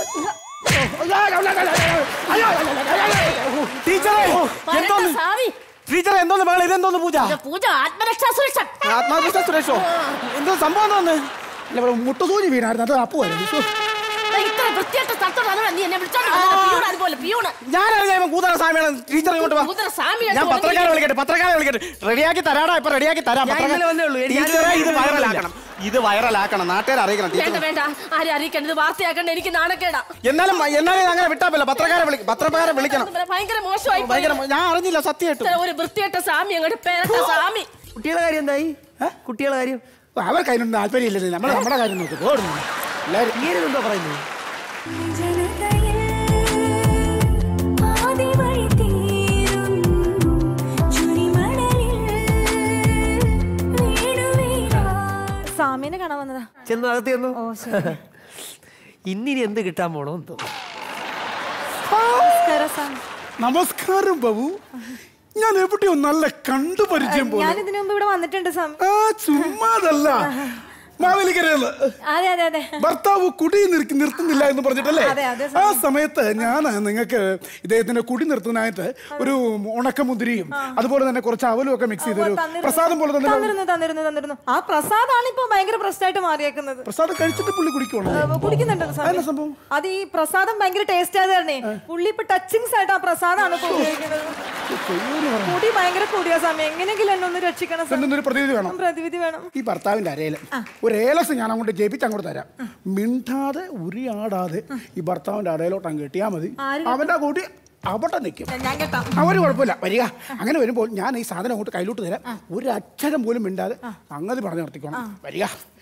ടീച്ചറേ എന്തോന്ന് സ്വാമി ടീച്ചറെ എന്തോന്ന് മകൾ ഇതെന്തോന്ന് പൂജ പൂജ ആത്മരക്ഷാ സുരക്ഷ ആത്മാവിശ്വാസ സുരേഷോ എന്തോ സംഭവം എന്തോന്ന് അല്ല ഇവിടെ മുട്ടുസൂചി വീണായിരുന്നു അത് അപ്പുവായിരുന്നു ശ്ശോ. ഇത്ര ഇത്ര വൃത്തിയായിട്ട് സ്ഥലത്തോട്ട് വന്നതാ നീ എന്നെ വിളിച്ചോണ്ട് വന്നത്. പിയൂണ് അതുപോലെ പിയൂണ് ഞാനറിയാം ഇവൻ കൂതറ സ്വാമിയാണ് ടീച്ചർ ഇങ്ങോട്ട് വാ കൂതറ സ്വാമിയായിട്ട് ഞാൻ പത്രക്കാരെ വിളിക്കട്ടെ പത്രക്കാരെ വിളിക്കട്ടെ റെഡിയാക്കി തരാടാ ഇപ്പൊ റെഡിയാക്കി തരാം ഞാൻ ഇന്നലെ വന്നേ ഉള്ളൂ. എനിക്ക് ടീച്ചറെ ആരും ഇത് അറിയില്ല. വൈറലാക്കണം ഇത് വൈറലാക്കണം നാട്ടുകാരെ അറിയിക്കണം വേണ്ട ടീച്ചർ വേണ്ട ആരും അറിയിക്കണ്ട ഇത് വാർത്തയാക്കണ്ട എനിക്ക് നാണക്കേടാ എന്നാലും എന്നാലും അങ്ങനെ വിട്ടാ പറ്റില്ല പത്രക്കാരെ വിളി പത്രക്കാരെ വിളിക്കണം ഭയങ്കര മോശമായി പോയി. ഭയങ്കര മോ- ഞാൻ അറിഞ്ഞില്ല സത്യമായിട്ടും ഇത്ര ഒരു വൃത്തിയായിട്ട സ്വാമി അങ്ങോട്ട് പേരട്ട സ്വാമി കുട്ടികളുടെ കാര്യം എന്തായി കുട്ടികളുടെ കാര്യം അവർക്ക് അതിനൊന്നും താല്പര്യമില്ലല്ലേ നമ്മൾ നമ്മുടെ കാര്യം നോക്കി പോടുന്നു എല്ലാവരും ഇങ്ങനെ എന്താ പറയുന്നത് സാമിനെ കാണാൻ വന്നതാ ചെന്ന് അകത്ത് ചെന്നു ഇന്നിനി എന്ത് കിട്ടാൻ പോണോ എന്തോ നമസ്കാരം സാമി നമസ്കാരം ബാബു ഞാൻ എവിടെയോ നല്ല കണ്ടു പരിചയം പോലെ ഞാൻ ഇതിനു മുമ്പ് ഇവിടെ വന്നിട്ടുണ്ട് സാമി ആ ചുമ്മാതല്ല മാവേലിക്കരയില് അതെ അതെ അതെ ഭർത്താവ് കുടി നിർത്തി നിർത്തുന്നില്ല എന്ന് പറഞ്ഞിട്ടല്ലേ അതെ, അതെ, ആ സമയത്ത് ഞാൻ നിങ്ങൾക്ക് ഇദ്ദേഹത്തിന്റെ കുടി നിർത്തുന്നതായിട്ട് ഒരു ഉണക്കമുന്തിരിയും അതുപോലെ തന്നെ കുറച്ച് അവലും ഒക്കെ മിക്സ് ചെയ്തൊരു തന്നിരുന്നു. പ്രസാദം പോലെ തന്നെ തന്നിരുന്നു തന്നിരുന്നു തന്നിരുന്നു ആ പ്രസാദാണ് ഇപ്പൊ ഭയങ്കര പ്രശ്നമായിട്ട് മാറിയേക്കുന്നത് പ്രസാദം കഴിച്ചിട്ട് പുള്ളി കുടിക്കുവാണോ ഏ, കുടിക്കുന്നുണ്ട് സ്വാമി. സംഭവം അത് ഈ പ്രസാദം ഭയങ്കര ടേസ്റ്റ് ആയത് കാരണേ പുള്ളി ഇപ്പൊ ടച്ചിങ്സ് ആയിട്ട് ആ പ്രസാദാണ് ഇപ്പൊ ഉപയോഗിക്കുന്നത് കുടി ഭയങ്കര കൂടിയ സമയം എങ്ങനെയെങ്കിലും എന്നെ ഒന്ന് രക്ഷിക്കണം സ്വാമി. എന്തെന്നൊരു പ്രതിവിധി വേണം പ്രതിവിധി വേണം ഈ ഭർത്താവിന്റെ അരയില് ഒരു ഏലസ് ഞാൻ അങ്ങോട്ട് ജപിച്ച് അങ്ങോട്ട് തരാം മിണ്ടാതെ ഉരിയാടാതെ ഈ ഭർത്താവിന്റെ അടയിലോട്ട് അങ്ങ് കെട്ടിയാ മതി ആര് അവന്റെ കൂടി അവിടെ നിൽക്കും ഞാൻ കേട്ടാ അവര് കുഴപ്പമില്ല വരിക അങ്ങനെ വരുമ്പോൾ ഞാൻ ഈ സാധനം അങ്ങോട്ട് കയ്യിലോട്ട് തരാം ഒരു അക്ഷരം പോലും മിണ്ടാതെ സംഗതി പറഞ്ഞു നിർത്തിക്കോണം വരിക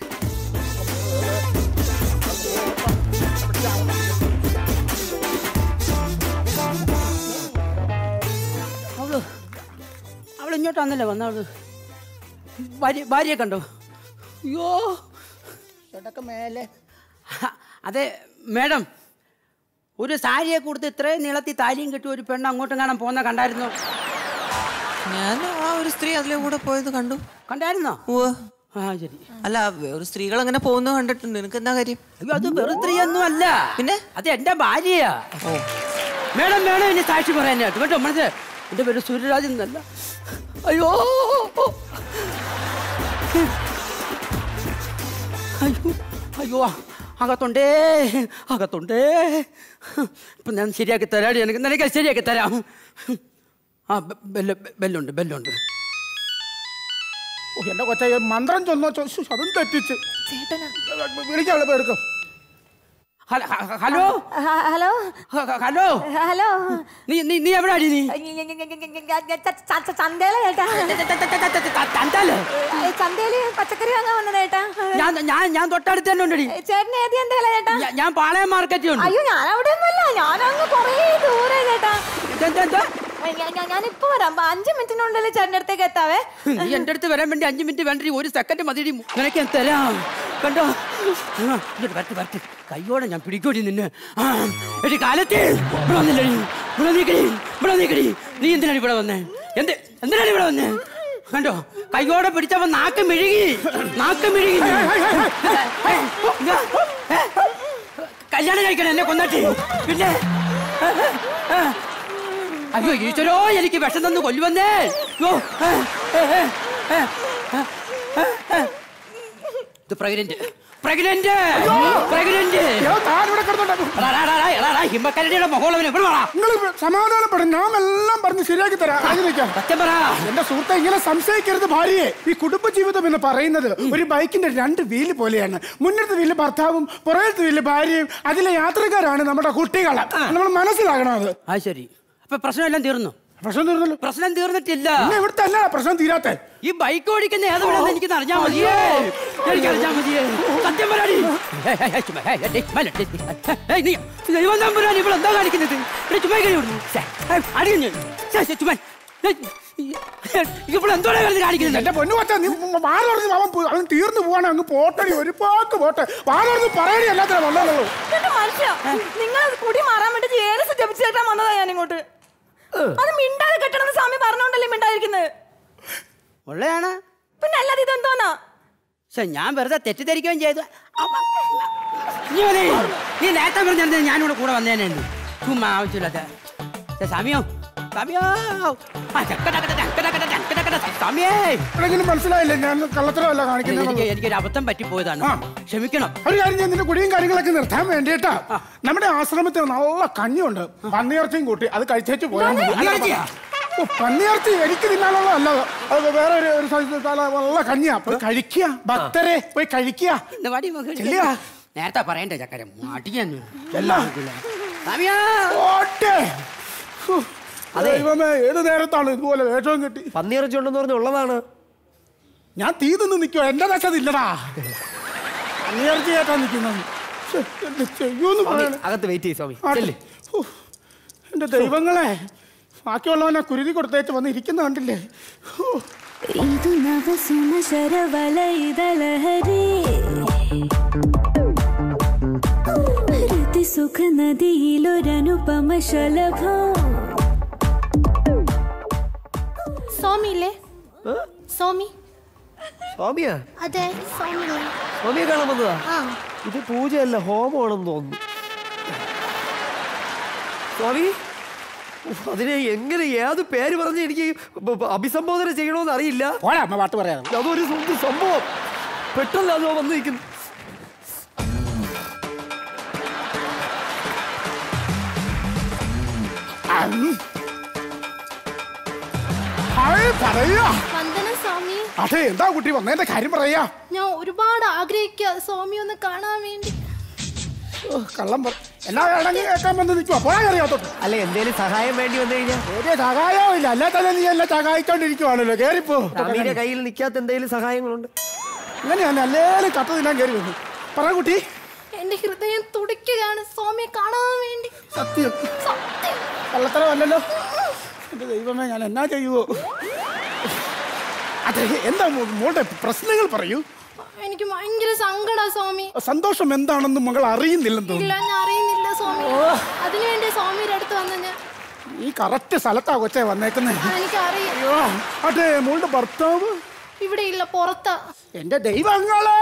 അവള് അവൾ ഇങ്ങോട്ട് വന്നല്ലേ വന്നവള് ഭാര്യ ഭാര്യയെ കണ്ടോ അയ്യോ ചേട്ടക്ക മേലെ ഹ, അതെ മേഡം ഒരു സാരിയെ കൊടുത്ത് ഇത്രയും നീളത്തി താലിയും കെട്ടി ഒരു പെണ്ണ് അങ്ങോട്ടും കാണാൻ പോകുന്ന കണ്ടായിരുന്നോ ഞാൻ ആ ഒരു സ്ത്രീ അതിലെ കൂടെ പോയത് കണ്ടു കണ്ടായിരുന്നോ ഓ ആ ശരി അല്ല ഒരു സ്ത്രീകൾ അങ്ങനെ പോകുന്നത് കണ്ടിട്ടുണ്ട് നിനക്ക് എന്താ കാര്യം അയ്യോ അത് വെറും സ്ത്രീയൊന്നും അല്ല പിന്നെ അത് എന്റെ ഭാര്യയാ മേഡം മേഡം ഇനി സാക്ഷി പറയാനായിട്ട് കേട്ടോ മനസ്സിലെ എന്റെ പേര് സൂര്യരാജൻ എന്നല്ല അയ്യോ അയ്യോ അയ്യോ അകത്തുണ്ടേ അകത്തുണ്ടേ ഇപ്പൊ ഞാൻ ശരിയാക്കി തരാടി എനിക്ക് നിനക്ക് ശരിയാക്കി തരാം ആ ബെ- ബെല്ല് ബെല്ലുണ്ട് ബെല്ലുണ്ട് ഓ, എന്റെ കൊച്ച മന്ത്രം ചൊന്നോ ചോ ശ്ശോ, അതും തെറ്റിച്ച് വിളിക്കാനുള്ള എടുക്കും ഹല- ഹ- ഹലോ ഹലോ ഹ- ഹലോ ഹലോ നീ നീ നീ എവിടെയാടി നീ ചന്തയില ചേട്ടാ ചന്തയില്? ചന്തയില് പച്ചക്കറി വാങ്ങാൻ വന്നത് ചേട്ടാ ഞാൻ ഞാൻ ഞാൻ തൊട്ടടുത്ത് തന്നെ ഉണ്ടടി ചേട്ടൻ ഏത് ചന്തയില ചേട്ടാ ഞാ- ഞാൻ പാളയം മാർക്കറ്റിൽ ഉണ്ട് അയ്യോ ഞാൻ അവിടെ ഒന്നുമല്ല ഞാൻ അങ്ങ് കുറേ ദൂരെ ചേട്ടാ ഇതെന്താ, എന്താ? ഞാൻ- ഞാൻ- ഞാനിപ്പോ വരാം അപ്പൊ അഞ്ച് മിനിറ്റിനുള്ളിൽ ചേട്ടൻ്റെ അടുത്തേക്ക് എത്താവേ നീ എന്റെ അടുത്ത് വരാൻ വേണ്ടി അഞ്ചു മിനിറ്റ് വേണ്ടി ഒരു സെക്കൻഡ് മതി നിനക്ക് ഞാൻ തരാം കണ്ടോ ആ, ഇങ്ങോട്ട് വരട്ടെ വരട്ടെ കയ്യോടെ ഞാൻ പിടിക്കോടി നിന്നെ ആ, എടി കാലത്തെ ഇവിടെ വന്നില്ലടി ഇവിടെ നീക്കടി ഇവിടെ നീക്കടി നീ എന്തിനാണ് ഇവിടെ വന്നേ എന്ത് എന്തിനാണ് ഇവിടെ വന്നേ കണ്ടോ കയ്യോടെ പിടിച്ചപ്പോ നാക്ക് മെഴുകി നാക്ക് മെഴുകി നീ. ഏ, ഇതാ, ഏ, കല്യാണം കഴിക്കണം എന്നെ കൊന്നിട്ട് പിന്നെ ഏ, ഏ, ഏ. അയ്യോ ഈശ്വരോ എനിക്ക് വിഷം തന്നു കൊല്ലുവന്നേ അയ്യോ, ഏ, ഏ, ഏ, ഏ, ഏ, ഏ, ഏ. ഇത് പ്രഗ്നന്റ് പ്രഗ്നന്റ് പ്രഗ്നന്റ് ഹിമ്മക്കരടിയുടെ മഹോളവനെ ഇവിടെ വാടാ. നിങ്ങൾ സമാധാനപ്പെടും ഞാൻ എല്ലാം പറഞ്ഞ് ശരിയാക്കി തരാം ആഗ്രഹിക്കാം എന്റെ സുഹൃത്തെ ഇങ്ങനെ സംശയിക്കരുത് ഭാര്യയെ ഈ കുടുംബജീവിതം എന്ന് പറയുന്നത് ഒരു ബൈക്കിന്റെ രണ്ട് വീല് പോലെയാണ് മുന്നത്തെ വീല് ഭർത്താവും പുറകത്തെ വീല് ഭാര്യയും അതിലെ യാത്രക്കാരാണ് നമ്മുടെ കുട്ടികൾ നമ്മൾ മനസ്സിലാകണം അത് ആ ശരി അപ്പൊ പ്രശ്നമെല്ലാം തീർന്നു പ്രശ്നം തീർന്നല്ലോ പ്രശ്നം തീർന്നിട്ടില്ല പിന്നെ ഇവിടുത്തെ അല്ല പ്രശ്നം തീരാത്ത ഈ ബൈക്ക് ഓടിക്കുന്ന ഏതെവിടെന്ന് എനിക്ക് അറിഞ്ഞാ മതിയേ എനിക്ക് അറിഞ്ഞാ മതിയേ സത്യം പറയാടി ദൈവം തമ്പുരാൻ ഇവിടെ എന്താ കാണിക്കുന്നത് ഇവിടെ ചുമ്മാ കഴിയുന്നു അടിക്കുന്നു ചുമ്മാ ഇവിടെ എന്തോടെ വരുന്നത് കാണിക്കുന്നത് എന്റെ പൊന്നു കൊച്ചാ നീ വാറോർന്ന് അവൻ പോ- അവൻ തീർന്നു പോവാണ് അങ്ങ് പോട്ടടി ഒരു പാക്ക് പോട്ടെ വാറോർന്ന് പറയണി എല്ലാത്തിനും വന്നല്ലോ ചേട്ടാ മനുഷ്യ നിങ്ങൾ കുടി മാറാൻ വേണ്ടി ജേലസ് ജപിച്ചേട്ടാ വന്നതാ ഞാൻ ഇങ്ങോട്ട് അത് മിണ്ടാതെ കെട്ടണമെന്ന് സ്വാമി പറഞ്ഞോണ്ടല്ലേ മിണ്ടാതിരിക്കുന്നത് ഉള്ളയാണ് പിന്നെ അല്ലാതെ ഇതെന്തോന്നാ പക്ഷെ ഞാൻ വെറുതെ തെറ്റിദ്ധരിക്കുകയും ചെയ്തു അമ്മ. നീ വന്നേ. നീ നേരത്തെ പറഞ്ഞിരുന്നത് ഞാനിവിടെ കൂടെ വന്നേനെ ചുമ്മാ ആവശ്യമില്ലാത്ത ഛെ, സാമിയോ സ്വാമിയോ ആ, ചക്ക, ചക്ക, ചക്ക, ചക്ക, ചക്ക, ചക്ക, ചക്ക, സ്വാമിയേ എപ്പോഴെങ്കിലും മനസ്സിലായില്ലേ ഞാൻ കള്ളത്തരമല്ല കാണിക്കുന്നത് എനിക്ക് എനിക്കൊരു അബദ്ധം പറ്റിപ്പോയതാണ് ക്ഷമിക്കണം ഒരു കാര്യം ഞാൻ നിന്റെ കുടിയും കാര്യങ്ങളൊക്കെ നിർത്താൻ വേണ്ടിയിട്ടാ നമ്മുടെ ആശ്രമത്തിൽ നല്ല കഞ്ഞിയുണ്ട് പന്നിയിറച്ചിയും കൂട്ടി അത് കഴിച്ചേച്ച് പോയാൽ മതി. പന്നിയിറച്ചിയാ? ഓ, പന്നിയിറച്ചി എനിക്ക് തിന്നാനുള്ള അല്ല അത് വേറെ ഒരു ഒരു സ്ഥലത്ത് നല്ല നല്ല കഞ്ഞിയാ പോയി കഴിക്കുക ഭക്തരെ പോയി കഴിക്കുക ഇന്ന് വാടി മകൾ. ചെല്ലുക. നേരത്തെ പറയണ്ടേ ചക്കര മടിയാൻ ചെല്ലാം. ഓട്ടെ. ഹു. ദൈവമേ ഏത് നേരത്താണ് ഇതുപോലെ വേഷവും കിട്ടി പന്നിയിറച്ചി ഉണ്ടെന്ന് പറഞ്ഞ ഉള്ളതാണ് ഞാൻ തീ നിന്ന് നിൽക്കുവോ എന്റെ ദശതില്ലടാ പന്നിയിറച്ചി കേട്ടാ നിൽക്കുന്നത് ശ്ശെ, എന്ത് ചെയ്യൂന്ന് സ്വാമി, പറയണേ അകത്ത് വെയിറ്റ് ചെയ്യും സ്വാമി ആട്ടെ. ചെല്ല്. ഹു. എന്റെ ദൈവങ്ങളെ ബാക്കിയുള്ളവനെ കുരുതി കൊടുത്തേച്ച് വന്ന് ഇരിക്കുന്ന കണ്ടില്ലേ ഹു. ಇದು ನವಸುಮ ಶರವಲಯದಲಹರಿ ಹೃತಿ ಸುಖ ನದಿയിലൊരനുപമ ശലഭ സ്വാമിയില്ലേ സ്വാമി സ്വാമിയാ അതെ സ്വാമിയില്ലേ സ്വാമിയെ കാണാൻ വന്നതാ ആ ഇത് പൂജയല്ല ഹോമമാണെന്ന് തോന്നുന്നു സ്വാമി ഉഫ്, അതിനെ എങ്ങനെ ഏത് പേര് പറഞ്ഞ് എനിക്ക് ബ- ബ- അഭിസംബോധന ചെയ്യണമെന്ന് അറിയില്ല അമ്മ പാട്ട് പറയാം അതൊരു സ്വന്തം സംഭവം പെട്ടെന്ന് അതോ വന്നിരിക്കുന്നു ഹായ്, പറയാ വന്ദനം സ്വാമി അതെ എന്താ കുട്ടി വന്നതിന്റെ കാര്യം പറയാ ഞാൻ ഒരുപാട് ആഗ്രഹിക്കുക സ്വാമി ഒന്ന് കാണാൻ വേണ്ടി ഓ, കള്ളം പറ എല്ലാ ഇടങ്ങി കേൾക്കാൻ വന്ന് നിൽക്കുവാ പോയാ കറിയാത്തോട്ട് അല്ല എന്തേലും സഹായം വേണ്ടി വന്നു കഴിഞ്ഞാൽ ഒരു സഹായവും ഇല്ല അല്ലാ തന്നെ നീ എല്ലാം സഹായിച്ചോണ്ടിരിക്കുവാണല്ലോ കേറിപ്പോ സ്വാമിയുടെ കയ്യിൽ നിൽക്കാത്ത എന്തെങ്കിലും സഹായങ്ങളുണ്ട് അങ്ങനെയാണ് അല്ലേലും കത്ത് തിന്നാൻ കയറി വന്നു പറ കുട്ടി എന്റെ ഹൃദയം തുടിക്കുകയാണ് സ്വാമിയെ കാണാൻ വേണ്ടി സത്യം സത്യം കള്ളത്തരമല്ലല്ലോ എന്റെ ദൈവമേ ഞാൻ എന്നാ ചെയ്യുവോ അതെ എന്താ മോ- മോളുടെ പ്രശ്നങ്ങൾ പറയൂ എനിക്ക് ഭയങ്കര സങ്കടാ സ്വാമി സന്തോഷം എന്താണെന്ന് മകൾ അറിയുന്നില്ലെന്ന് ഇല്ല തോന്നുന്നു ഞാൻ അറിയുന്നില്ല സ്വാമി അതിനുവേണ്ടി സ്വാമിയുടെ അടുത്ത് വന്ന ഞാൻ ഈ കറക്റ്റ് സ്ഥലത്താ കൊച്ചെ വന്നേക്കുന്നേ എനിക്കറിയാം അയ്യോ അതെ മോളുടെ ഭർത്താവ് ഇവിടെ ഇല്ല പുറത്താ എന്റെ ദൈവങ്ങളെ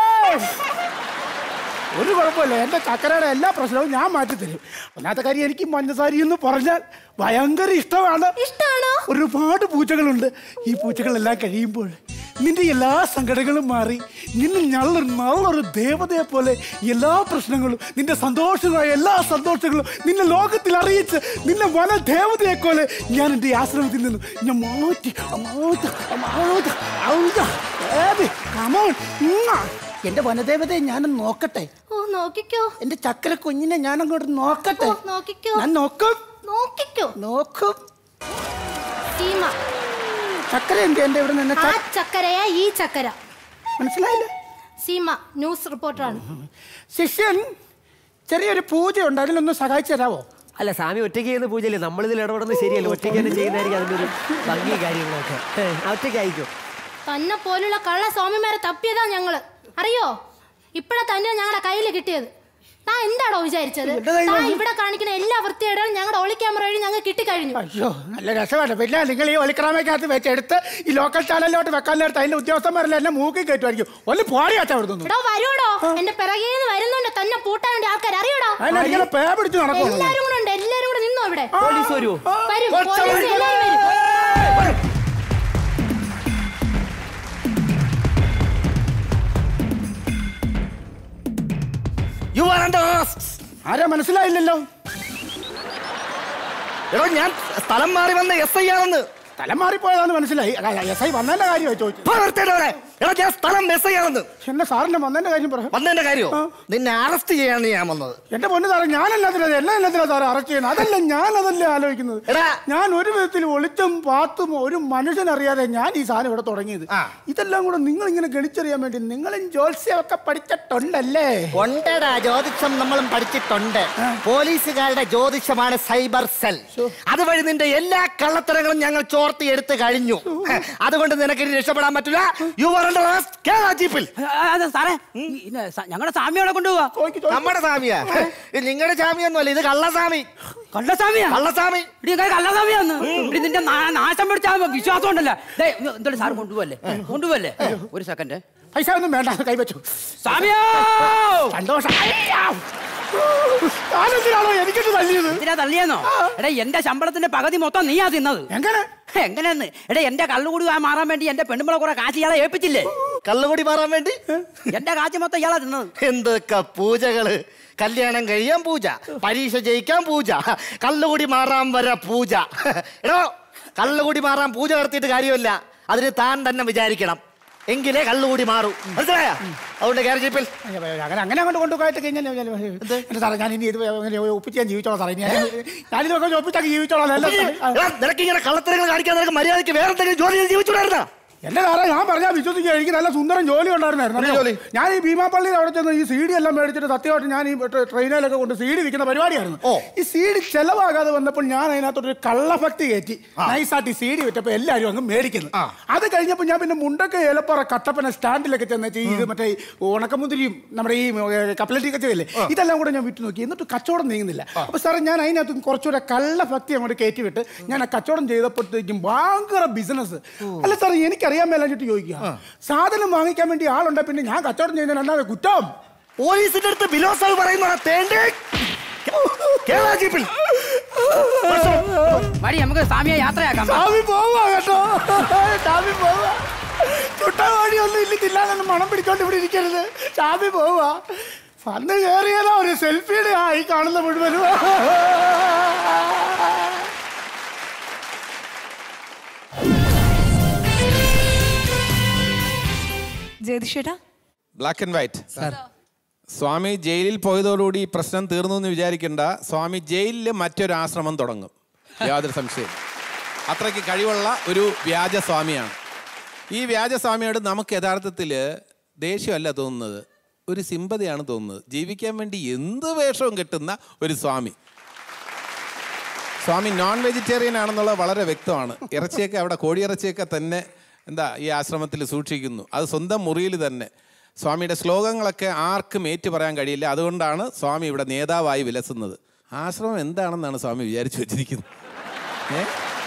ഒരു കുഴപ്പമില്ല എന്റെ ചക്കരയുടെ എല്ലാ പ്രശ്നവും ഞാൻ മാറ്റി തരും ഒന്നാമത്തെ കാര്യം എനിക്ക് മഞ്ഞസാരി എന്ന് പറഞ്ഞാൽ ഭയങ്കര ഇഷ്ടമാണ് ഇഷ്ടമാണോ ഒരുപാട് പൂച്ചകളുണ്ട് ഈ പൂച്ചകളെല്ലാം കഴിയുമ്പോൾ നിന്റെ എല്ലാ സങ്കടങ്ങളും മാറി നിന്നെ നല്ലൊരു നല്ലൊരു ദേവതയെ പോലെ എല്ലാ പ്രശ്നങ്ങളും നിന്റെ സന്തോഷമായ എല്ലാ സന്തോഷങ്ങളും നിന്നെ ലോകത്തിൽ അറിയിച്ച് നിന്നെ വന ദേവതയെ പോലെ ഞാൻ എൻ്റെ ഈ ആശ്രമത്തിൽ നിന്നും ഞാൻ മാറ്റി മാറ്റി മാറ്റി ഔ, ഏത്? Come on. ഉമ്മ. എന്റെ വനദേവതയെ ഞാനൊന്ന് നോക്കട്ടെ ഓ നോക്കിക്കോ എന്റെ ചക്കര കുഞ്ഞിനെ ഞാൻ അങ്ങോട്ട് നോക്കട്ടെ ഓ നോക്കിക്കോ ഞാൻ നോക്കും നോക്കിക്കോ നോക്കും സീമ ചക്കര എന്ത് എന്റെ ഇവിടെ നിന്ന് ആ ചക്കരയാ ഈ ചക്കര മനസ്സിലായില്ല സീമ ന്യൂസ് റിപ്പോർട്ടറാണ് ശിഷ്യൻ ചെറിയൊരു പൂജ ഉണ്ട് അതിലൊന്ന് സഹായിച്ചു തരാവോ അല്ല സ്വാമി ഒറ്റയ്ക്ക് ചെയ്യുന്ന പൂജയല്ലേ നമ്മളിതിൽ ഇടപെടുന്നത് ശരിയല്ല ഒറ്റയ്ക്ക് തന്നെ ചെയ്യുന്നതായിരിക്കും അതിൻ്റെ ഒരു ഭംഗി കാര്യങ്ങളൊക്കെ ഏ, ഒറ്റയ്ക്ക് ആയിക്കോ തന്നെ പോലുള്ള കള്ള സ്വാമിമാരെ തപ്പിയതാ ഞങ്ങള് അറിയോ ഇപ്പഴാ തന്നെ ഞങ്ങളുടെ കയ്യിൽ കിട്ടിയത് താ എന്താണോ വിചാരിച്ചത് താ ഇവിടെ കാണിക്കുന്ന എല്ലാ വൃത്തിയേടും ഞങ്ങളുടെ ഒളി ക്യാമറ വഴി ഞങ്ങൾ കിട്ടിക്കഴിഞ്ഞു അയ്യോ നല്ല രസമാണ് പിന്നെ നിങ്ങൾ ഈ ഒലിക്രാമയ്ക്കകത്ത് വെച്ചെടുത്ത് ഈ ലോക്കൽ ചാനലിലോട്ട് വെക്കാൻ നേരത്ത് അതിന്റെ ഉദ്യോഗസ്ഥന്മാരെല്ലാം എന്നെ മൂക്കി കയറ്റുമായിരിക്കും ഒന്ന് പോടി വെച്ചാ അവിടെ എടോ വരൂടോ എന്റെ പിറകേന്ന് വരുന്നുണ്ട് തന്നെ പൂട്ടാൻ വേണ്ടി ആൾക്കാർ അറിയടോ അതിനെ പേ പിടിച്ച് നടക്കുവാണോ? എല്ലാരും കൂടെ ഉണ്ട് എല്ലാരും കൂടെ നിന്നോ ഇവിടെ പോലീസ് വരുമോ വരും ഒച്ച പോലീസ് വിളിക്കണേ. എല്ലാവരും വരും യു ആർ അണ്ടർ ആരാ മനസ്സിലായില്ലല്ലോ എടോ ഞാൻ സ്ഥലം മാറി വന്ന എസ് ഐ ആണെന്ന് സ്ഥലം മാറിപ്പോയതാന്ന് മനസ്സിലായി എസ് ഐ വന്നതിന്റെ കാര്യമായി ചോദിച്ചു എടാ ഞാൻ സ്ഥലം എസ് ഐ ആണെന്ന് എന്നെ സാറിന്റെ വന്നതിന്റെ കാര്യം പറ വന്നതിന്റെ കാര്യമോ നിന്നെ അറസ്റ്റ് ചെയ്യാനാണ് ഞാൻ വന്നത് എന്റെ പൊന്ന് സാറേ ഞാനല്ലാത്തില്ല എല്ലാം എല്ലാത്തിനാ സാറേ അറസ്റ്റ് ചെയ്യുന്നത് അതല്ല ഞാൻ അതല്ലേ ആലോചിക്കുന്നത് ഞാൻ ഒരു വിധത്തിൽ ഒളിച്ചും പാത്തും ഒരു മനുഷ്യനറിയാതെ ഞാൻ ഈ സാധനം ഇവിടെ തുടങ്ങിയത് ഇതെല്ലാം കൂടെ നിങ്ങൾ ഇങ്ങനെ ഗണിച്ചറിയാൻ വേണ്ടി നിങ്ങളും ജോത്സ്യമൊക്കെ പഠിച്ചിട്ടുണ്ടല്ലേ ഉണ്ടടാ ജ്യോതിഷം നമ്മളും പഠിച്ചിട്ടുണ്ട് പോലീസുകാരുടെ ജ്യോതിഷമാണ് സൈബർ സെൽ അതുവഴി നിന്റെ എല്ലാ കള്ളത്തരങ്ങളും ഞങ്ങൾ ചോർത്തി എടുത്ത് കഴിഞ്ഞു അതുകൊണ്ട് നിനക്ക് ഇനി രക്ഷപ്പെടാൻ പറ്റില്ല യു ആർ അണ്ടർ ജീപ്പിൽ അതെ സാറേ ഞങ്ങളുടെ സ്വാമിയോടെ കൊണ്ടുപോവാ നമ്മുടെ സ്വാമിയാ ഇത് നിങ്ങളുടെ സ്വാമിയൊന്നുമല്ല ഇത് കള്ളസ്വാമി കള്ളസ്വാമിയാ കള്ളസ്വാമി ഇടി ഇങ്ങനെ കള്ളസ്വാമിയാന്ന് ഇടി നിന്റെ നാ- നാശം പിടിച്ച വിശ്വാസം ഉണ്ടല്ലോ ദേ, എന്തുകൊണ്ട് സാർ കൊണ്ടുപോവല്ലേ കൊണ്ടുപോവല്ലേ ഒരു സെക്കൻഡ് പൈസ ഒന്നും വേണ്ട കൈവച്ചു സ്വാമിയോ സന്തോഷം താനെന്തിനാണോ എനിക്കിട്ട് തല്ലിയത് എന്തിനാ തള്ളിയെന്നോ എടാ എന്റെ ശമ്പളത്തിന്റെ പകുതി മൊത്തം നീയാ തിന്നത് എങ്ങനെ എങ്ങനെയെന്ന് എടാ എന്റെ കള്ളുകൂടി മാറാൻ വേണ്ടി എന്റെ പെണ്ണുമ്പളെ കുറെ കാശ് ഇയാളെ ഏൽപ്പിച്ചില്ലേ കള്ളുകൂടി മാറാൻ വേണ്ടി എന്റെ കാശ് മൊത്തം ഇയാളാ തിന്നത് എന്തൊക്കെ പൂജകള് കല്യാണം കഴിയാൻ പൂജ പരീക്ഷ ജയിക്കാൻ പൂജ കള്ളുകൂടി മാറാൻ വരെ പൂജ എടോ കള്ളുകൂടി മാറാൻ പൂജ നടത്തിയിട്ട് കാര്യമില്ല അതിന് താൻ തന്നെ വിചാരിക്കണം എങ്കിലേ കള്ളുകൂടി മാറൂ മനസ്സിലായ അതുകൊണ്ട് കയറി ജീപ്പിൽ അങ്ങനെ അങ്ങനെ അങ്ങോട്ട് കൊണ്ടുപോയിട്ട് കഴിഞ്ഞാൽ എന്റെ സാറേ ഞാൻ ഇനി ഇത് ഇങ്ങനെ ഒപ്പിച്ച് ഞാൻ ജീവിച്ചോളാം സാറേ ഇനി ഞാൻ- ഞാനിതൊക്കെ ഒപ്പിച്ചൊക്കെ ജീവിച്ചോളാം അല്ല എടാ, നിനക്ക് ഇങ്ങനെ കള്ളത്തരങ്ങൾ കാണിക്കാൻ നിനക്ക് മര്യാദയ്ക്ക് വേറെ എന്തെങ്കിലും ജോലി ചെയ്ത് ജീവിച്ചുകൂടായിരുന്നാ എന്റെ സാറേ ഞാൻ പറഞ്ഞാൽ വിശ്വസിക്കുക എനിക്ക് നല്ല സുന്ദരം ജോലി ഉണ്ടായിരുന്നായിരുന്നു ജോലി? ഞാൻ ഈ ഭീമാപ്പള്ളിയിൽ അവിടെ ചെന്ന് ഈ സി ഡി എല്ലാം മേടിച്ചിട്ട് സത്യമായിട്ട് ഞാൻ ഈ ട്രെ- ട്രെയിനിലൊക്കെ കൊണ്ട് സി ഡി വിൽക്കുന്ന പരിപാടിയായിരുന്നു ഈ സി ഡി ചെലവാകാതെ വന്നപ്പോൾ ഞാൻ അതിനകത്തൊരു കള്ളഭക്തി കയറ്റി നൈസായിട്ട് സി ഡി വിറ്റപ്പോൾ എല്ലാവരും അങ്ങ് മേടിക്കുന്നു അത് കഴിഞ്ഞപ്പോൾ ഞാൻ പിന്നെ മുണ്ടൊക്കെ ഏലപ്പാറ കട്ടപ്പന സ്റ്റാൻഡിലൊക്കെ ചെന്ന് ഇത് മറ്റേ ഈ ഉണക്കമുന്തിരിയും നമ്മുടെ ഈ കപ്പലറ്റി കച്ചവല്ലേ ഇതെല്ലാം കൂടെ ഞാൻ വിറ്റ് നോക്കി എന്നിട്ട് കച്ചവടം നീങ്ങുന്നില്ല അപ്പൊ സാറേ ഞാൻ അതിനകത്ത് കുറച്ചുകൂടെ കള്ളഭക്തി അങ്ങോട്ട് കയറ്റി വിട്ട് ഞാൻ ആ കച്ചവടം ചെയ്തപ്പോഴത്തേക്കും ഭയങ്കര ബിസിനസ് അല്ല സാറേ എനിക്കറിയാൻ മേലാഞ്ഞിട്ട് ചോദിക്കുക സാധനം വാങ്ങിക്കാൻ വേണ്ടി ആളുണ്ട് പിന്നെ ഞാൻ കച്ചവടം ചെയ്യുന്നതിന് അല്ലാതെ കുറ്റം പോലീസിന്റെ അടുത്ത് ബിലോസാവ് പറയുന്ന തേണ്ടേ കേരള ജീപ്പിൽ മടി നമുക്ക് സ്വാമിയെ യാത്രയാക്കാം വാ. സ്വാമി പോവാ കേട്ടോ സ്വാമി പോവാ ചുട്ടവാടി ഒന്നും ഇല്ലില്ലാതെ മണം പിടിച്ചോണ്ട് ഇവിടെ ഇരിക്കരുത് സ്വാമി പോവാ വന്ന് കയറിയാലോ ഒരു സെൽഫിയുടെ ആയി കാണുന്ന മുഴുവനും ജയതിഷേട്ടാ ബ്ലാക്ക് ആൻഡ് വൈറ്റ് സ്വാമി ജയിലിൽ പോയതോടുകൂടി ഈ പ്രശ്നം തീർന്നു എന്ന് വിചാരിക്കേണ്ട സ്വാമി ജയിലിൽ മറ്റൊരു ആശ്രമം തുടങ്ങും യാതൊരു സംശയം അത്രയ്ക്ക് കഴിവുള്ള ഒരു വ്യാജ സ്വാമിയാണ് ഈ വ്യാജ സ്വാമിയോട് നമുക്ക് യഥാർത്ഥത്തിൽ ദേഷ്യമല്ല തോന്നുന്നത് ഒരു സിമ്പതിയാണ് തോന്നുന്നത് ജീവിക്കാൻ വേണ്ടി എന്ത് വേഷവും കെട്ടുന്ന ഒരു സ്വാമി സ്വാമി നോൺ വെജിറ്റേറിയൻ ആണെന്നുള്ളത് വളരെ വ്യക്തമാണ് ഇറച്ചിയൊക്കെ അവിടെ കോഴിയിറച്ചിയൊക്കെ തന്നെ എന്താ ഈ ആശ്രമത്തിൽ സൂക്ഷിക്കുന്നു അത് സ്വന്തം മുറിയിൽ തന്നെ സ്വാമിയുടെ ശ്ലോകങ്ങളൊക്കെ ആർക്കും ഏറ്റു പറയാൻ കഴിയില്ല അതുകൊണ്ടാണ് സ്വാമി ഇവിടെ നേതാവായി വിലസുന്നത് ആശ്രമം എന്താണെന്നാണ് സ്വാമി വിചാരിച്ചു വെച്ചിരിക്കുന്നത് ഏ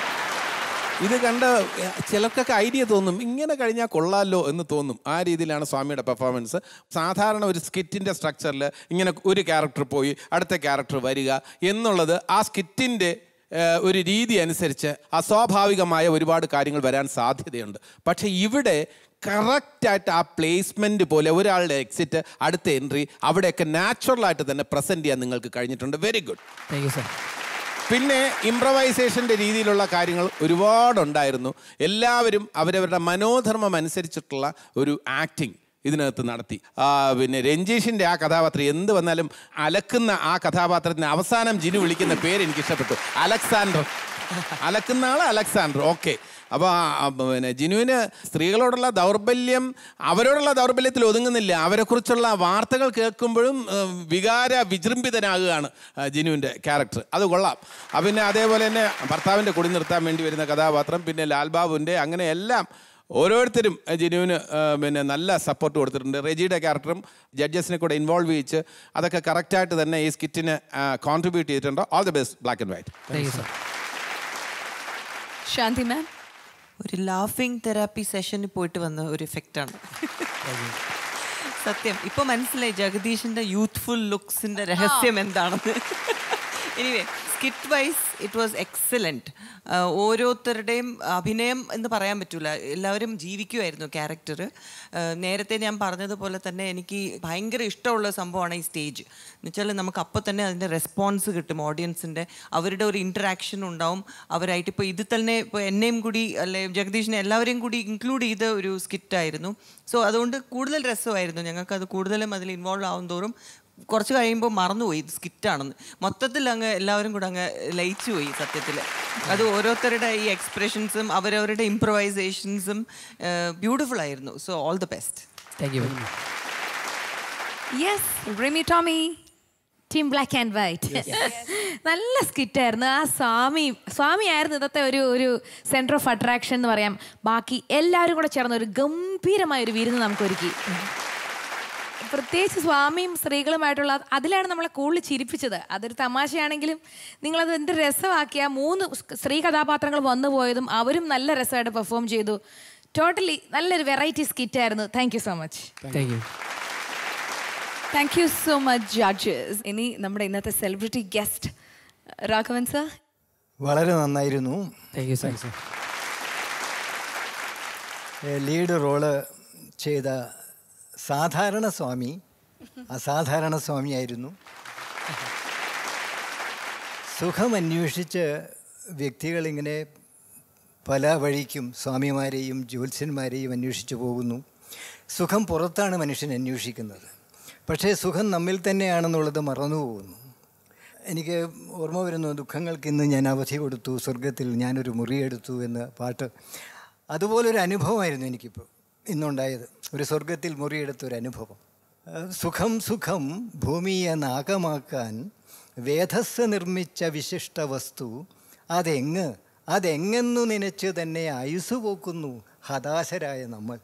ഇത് കണ്ട് ചിലർക്കൊക്കെ ഐഡിയ തോന്നും ഇങ്ങനെ കഴിഞ്ഞാൽ കൊള്ളാമല്ലോ എന്ന് തോന്നും ആ രീതിയിലാണ് സ്വാമിയുടെ പെർഫോമൻസ് സാധാരണ ഒരു സ്കിറ്റിൻ്റെ സ്ട്രക്ചറിൽ ഇങ്ങനെ ഒരു ക്യാരക്ടർ പോയി അടുത്ത ക്യാരക്ടർ വരിക എന്നുള്ളത് ആ സ്കിറ്റിൻ്റെ ഒരു രീതി അനുസരിച്ച് അസ്വാഭാവികമായ ഒരുപാട് കാര്യങ്ങൾ വരാൻ സാധ്യതയുണ്ട് പക്ഷേ ഇവിടെ കറക്റ്റായിട്ട് ആ പ്ലേസ്മെൻറ്റ് പോലെ ഒരാളുടെ എക്സിറ്റ് അടുത്ത എൻട്രി അവിടെയൊക്കെ നാച്ചുറലായിട്ട് തന്നെ പ്രസൻറ്റ് ചെയ്യാൻ നിങ്ങൾക്ക് കഴിഞ്ഞിട്ടുണ്ട് very good thank you sir പിന്നെ ഇംപ്രവൈസേഷൻ്റെ രീതിയിലുള്ള കാര്യങ്ങൾ ഒരുപാടുണ്ടായിരുന്നു എല്ലാവരും അവരവരുടെ മനോധർമ്മം അനുസരിച്ചിട്ടുള്ള ഒരു ആക്ടിങ് ഇതിനകത്ത് നടത്തി ആ, പിന്നെ രഞ്ജീഷിൻ്റെ ആ കഥാപാത്രം എന്ത് വന്നാലും അലക്കുന്ന ആ കഥാപാത്രത്തിന് അവസാനം ജിനു വിളിക്കുന്ന പേര് എനിക്ക് ഇഷ്ടപ്പെട്ടു അലക്സാണ്ടർ അലക്കുന്ന ആൾ അലക്സാണ്ടർ ഓക്കെ അപ്പോൾ പിന്നെ ജിനുവിന് സ്ത്രീകളോടുള്ള ദൗർബല്യം അവരോടുള്ള ദൗർബല്യത്തിൽ ഒതുങ്ങുന്നില്ല അവരെക്കുറിച്ചുള്ള വാർത്തകൾ കേൾക്കുമ്പോഴും ഏഹ്, വികാര വിജൃംഭിതനാകുകയാണ് ആ, ജിനുവിൻ്റെ ക്യാരക്ടർ അത് കൊള്ളാം ആ, പിന്നെ അതേപോലെ തന്നെ ഭർത്താവിൻ്റെ കുടി നിർത്താൻ വേണ്ടി വരുന്ന കഥാപാത്രം പിന്നെ ലാൽബാബുവിൻ്റെ അങ്ങനെ എല്ലാം ഓരോരുത്തരും ആ, ജിനുവിന് ആ, പിന്നെ നല്ല സപ്പോർട്ട് കൊടുത്തിട്ടുണ്ട് റെജിയുടെ ക്യാരക്ടറും ജഡ്ജസിനെ കൂടെ ഇൻവോൾവ് ചെയ്യിച്ച് അതൊക്കെ കറക്റ്റായിട്ട് തന്നെ ഈ സ്കിറ്റിന് കോൺട്രിബ്യൂട്ട് ചെയ്തിട്ടുണ്ട് all the best black and white thank you sir Shanthi ma'am ഒരു ലാഫിംഗ് തെറാപ്പി സെഷന് പോയിട്ട് വന്ന ഒരു എഫക്റ്റാണ് സത്യം ഇപ്പൊ മനസ്സിലായി ജഗദീഷിന്റെ യൂത്ത്ഫുൾ ലുക്സിന്റെ രഹസ്യം എന്താണെന്ന് anyway skit wise it was excellent ഓരോരുത്തരുടെയും അഭിനയം എന്ന് പറയാൻ പറ്റൂല എല്ലാവരും ജീവിക്കുമായിരുന്നു ക്യാരക്ടർ നേരത്തെ ഞാൻ പറഞ്ഞതുപോലെ തന്നെ എനിക്ക് ഭയങ്കര ഇഷ്ടമുള്ള സംഭവമാണ് ഈ സ്റ്റേജ് എന്നുവെച്ചാൽ നമുക്ക് അപ്പോൾ തന്നെ അതിൻ്റെ റെസ്പോൺസ് കിട്ടും ഓഡിയൻസിൻ്റെ അവരുടെ ഒരു ഇൻറ്ററാക്ഷൻ ഉണ്ടാവും അവരായിട്ട് ഇപ്പോൾ ഇത് തന്നെ ഇപ്പോൾ എന്നെയും കൂടി അല്ലെ ജഗദീഷിനെ എല്ലാവരെയും കൂടി ഇൻക്ലൂഡ് ചെയ്ത ഒരു സ്കിറ്റായിരുന്നു സോ അതുകൊണ്ട് കൂടുതൽ രസമായിരുന്നു ഞങ്ങൾക്ക് അത് കൂടുതലും അതിൽ ഇൻവോൾവ് ആവും തോറും കുറച്ച് കഴിയുമ്പോൾ മറന്നുപോയി ഇത് സ്കിറ്റാണെന്ന് മൊത്തത്തിൽ അങ്ങ് എല്ലാവരും കൂടെ അങ്ങ് ലയിച്ചു പോയി സത്യത്തിൽ അത് ഓരോരുത്തരുടെ ഈ എക്സ്പ്രഷൻസും അവരവരുടെ ഇംപ്രവൈസേഷൻസും ബ്യൂട്ടിഫുൾ ആയിരുന്നു so all the best thank you yes Rimi Tomy team black and white നല്ല സ്കിറ്റായിരുന്നു ആ സ്വാമി സ്വാമി ആയിരുന്നു ഇന്നത്തെ ഒരു ഒരു സെൻറ്റർ ഓഫ് അട്രാക്ഷൻ എന്ന് പറയാം ബാക്കി എല്ലാവരും കൂടെ ചേർന്ന് ഒരു ഗംഭീരമായ ഒരു വിരുന്ന് നമുക്ക് ഒരുക്കി പ്രത്യേകിച്ച് സ്വാമിയും സ്ത്രീകളുമായിട്ടുള്ള അതിലാണ് നമ്മളെ കൂടുതൽ ചിരിപ്പിച്ചത് അതൊരു തമാശയാണെങ്കിലും നിങ്ങളത് എന്ത് രസമാക്കി ആ മൂന്ന് സ്ത്രീ കഥാപാത്രങ്ങൾ വന്നു പോയതും അവരും നല്ല രസമായിട്ട് പെർഫോം ചെയ്തു ടോട്ടലി നല്ലൊരു വെറൈറ്റി സ്കിറ്റായിരുന്നു thank you so much thank you thank you so much judges ഇനി നമ്മുടെ ഇന്നത്തെ സെലിബ്രിറ്റി ഗസ്റ്റ് രാഘവൻ സർ വളരെ നന്നായിരുന്നു thank you sir lead role ചെയ്ത സാധാരണ സ്വാമി അസാധാരണ സ്വാമിയായിരുന്നു സുഖം അന്വേഷിച്ച് വ്യക്തികളിങ്ങനെ പല വഴിക്കും സ്വാമിമാരെയും ജ്യോത്സ്യന്മാരെയും അന്വേഷിച്ചു പോകുന്നു സുഖം പുറത്താണ് മനുഷ്യൻ അന്വേഷിക്കുന്നത് പക്ഷേ സുഖം നമ്മിൽ തന്നെയാണെന്നുള്ളത് മറന്നു പോകുന്നു എനിക്ക് ഓർമ്മ വരുന്നു ദുഃഖങ്ങൾക്ക് ഇന്ന് ഞാൻ അവധി കൊടുത്തു സ്വർഗത്തിൽ ഞാനൊരു മുറിയെടുത്തു എന്ന പാട്ട് അതുപോലൊരു അനുഭവമായിരുന്നു എനിക്കിപ്പോൾ ഇന്നുണ്ടായത് ഒരു സ്വർഗത്തിൽ മുറിയെടുത്ത ഒരു അനുഭവം ഏഹ് സുഖം സുഖം ഭൂമിയെ നാഗമാക്കാൻ വേധസ് നിർമ്മിച്ച വിശിഷ്ട വസ്തു അതെങ്ങ് അതെങ്ങെന്നു നനച്ച് തന്നെ ആയുസ് പോക്കുന്നു ഹതാശരായ നമ്മൾ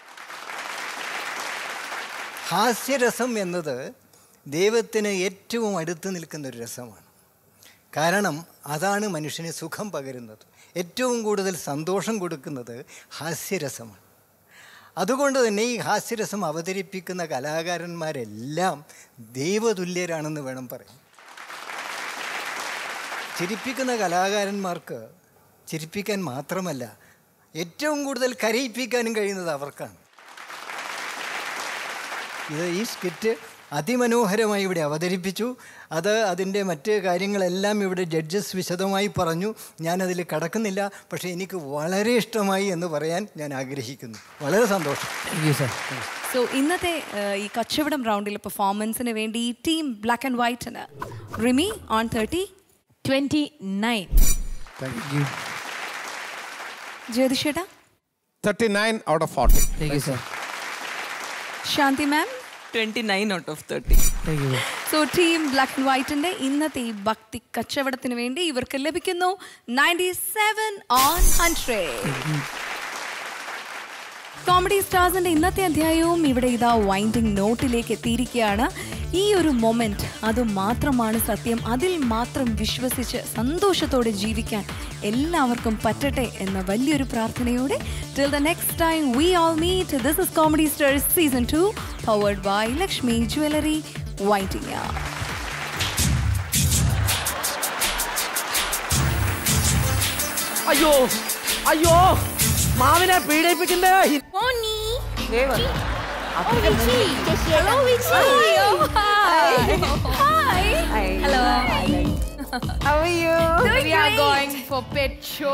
ഹാസ്യരസം എന്നത് ദൈവത്തിന് ഏറ്റവും അടുത്ത് നിൽക്കുന്ന ഒരു രസമാണ് കാരണം അതാണ് മനുഷ്യന് സുഖം പകരുന്നത് ഏറ്റവും കൂടുതൽ സന്തോഷം കൊടുക്കുന്നത് ഹാസ്യരസമാണ് അതുകൊണ്ട് തന്നെ ഈ ഹാസ്യരസം അവതരിപ്പിക്കുന്ന കലാകാരന്മാരെല്ലാം ദൈവതുല്യരാണെന്ന് വേണം പറയാൻ ചിരിപ്പിക്കുന്ന കലാകാരന്മാർക്ക് ചിരിപ്പിക്കാൻ മാത്രമല്ല ഏറ്റവും കൂടുതൽ കരയിപ്പിക്കാനും കഴിയുന്നത് അവർക്കാണ് ഇത് ഈ സ്കിറ്റ് അതിമനോഹരമായി ഇവിടെ അവതരിപ്പിച്ചു അത് അതിൻ്റെ മറ്റ് കാര്യങ്ങളെല്ലാം ഇവിടെ ജഡ്ജസ് വിശദമായി പറഞ്ഞു ഞാനതിൽ കടക്കുന്നില്ല പക്ഷേ എനിക്ക് വളരെ ഇഷ്ടമായി എന്ന് പറയാൻ ഞാൻ ആഗ്രഹിക്കുന്നു വളരെ സന്തോഷം താങ്ക് യു സർ സോ ഇന്നത്തെ ഏഹ്, ഈ കച്ചവടം റൗണ്ടിലെ പെർഫോമൻസിന് വേണ്ടി ഈ ടീം ബ്ലാക്ക് ആൻഡ് വൈറ്റിന് Rimi on thirty twenty nine thank you ജ്യോതിഷേട്ടാ thirty nine out of forty thank you sir Shanthi ma'am twenty nine out of thirty thank you so team black and വൈറ്റിന്റെ ഇന്നത്തെ ഈ ഭക്തി കച്ചവടത്തിന് വേണ്ടി ഇവർക്ക് ലഭിക്കുന്നു ninety seven on hundred comedy സ്റ്റാർസിന്റെ ഇന്നത്തെ അധ്യായവും ഇവിടെ ഇതാ വൈൻഡിങ് നോട്ടിലേക്ക് എത്തിയിരിക്കുകയാണ് ഈ ഒരു മൊമെന്റ് അത് മാത്രമാണ് സത്യം അതിൽ മാത്രം വിശ്വസിച്ച് സന്തോഷത്തോടെ ജീവിക്കാൻ എല്ലാവർക്കും പറ്റട്ടെ എന്ന വലിയൊരു പ്രാർത്ഥനയോടെ till the next time we all meet this is comedy stars season two powered by Lakshmi jewellery വൈറ്റിംഗ് അയ്യോ അയ്യോ മാവിനെ പീഡിപ്പിക്കുന്നേ Hello, Vichi. Hi. Hello. How are you? We are going for pet show.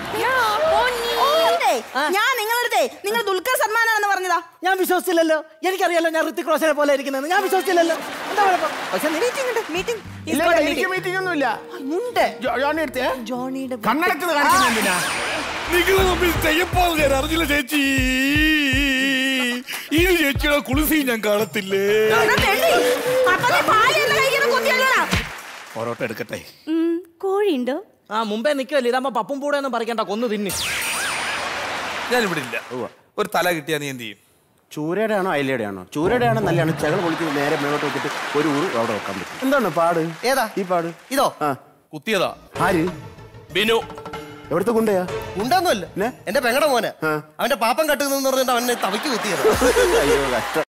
ഞാൻ നിങ്ങളടുത്തേ നിങ്ങൾ ദുൽഖർ സൽമാനാണെന്ന് പറഞ്ഞതാ ഞാൻ വിശ്വസിച്ചില്ലല്ലോ എനിക്കറിയാലോ ഞാൻ ഋത്തിക് റോഷനെ പോലെ ഇരിക്കുന്നത് ഞാൻ വിശ്വസിച്ചില്ലല്ലോ എന്താ കുഴപ്പം പക്ഷെ മീറ്റിംഗ് ഉണ്ട് മീറ്റിംഗ് ഇല്ല, ഇല്ല, എനിക്ക് മീറ്റിംഗ് ഒന്നും ഇല്ല ഉണ്ട് ജോണി എടുത്തേ ജോണിയുടെ കണ്ണടച്ചത് കാണിക്കുന്ന എന്തിനാ നിങ്ങൾ തമ്മിൽ തെയ്യപ്പാൽ ഞാൻ അറിഞ്ഞില്ല ചേച്ചി ഇനി ചേച്ചിയുടെ കുളിസി ഞാൻ കാണത്തില്ലേ പൊറോട്ട എടുക്കട്ടെ കോഴിയുണ്ടോ ആ മുമ്പേ നിൽക്കുമല്ലോ ഇതാകുമ്പോ പപ്പും പൂടെ ഒന്നും പറിക്കണ്ട കൊന്നു തിന്നി ഞാനിവിടെ ഇല്ല ഒരു തല കിട്ടിയാ നീ എന്ത് ചെയ്യും ചൂരയുടെ ആണോ അയലയുടെ ആണോ ചൂരയുടെ ആണോ നല്ലതാണ് ചകൾ പൊളിച്ച് നേരെ മേലോട്ട് വെച്ചിട്ട് ഒരു ഊറ് അവിടെ വെക്കാൻ പറ്റും എന്താണ് പാട് ഏതാ ഈ പാട് ഇതോ ആ കുത്തിയതാ ആര് ബിനു എവിടുത്തെ കൊണ്ടയാ ഉണ്ടാന്നല്ല എന്റെ പെങ്ങടെ മോനെ അവന്റെ പാപ്പം കട്ടുന്നെന്ന് പറഞ്ഞിട്ട് അവനെ തവയ്ക്ക് കുത്തിയത് അയ്യോ കഷ്ടം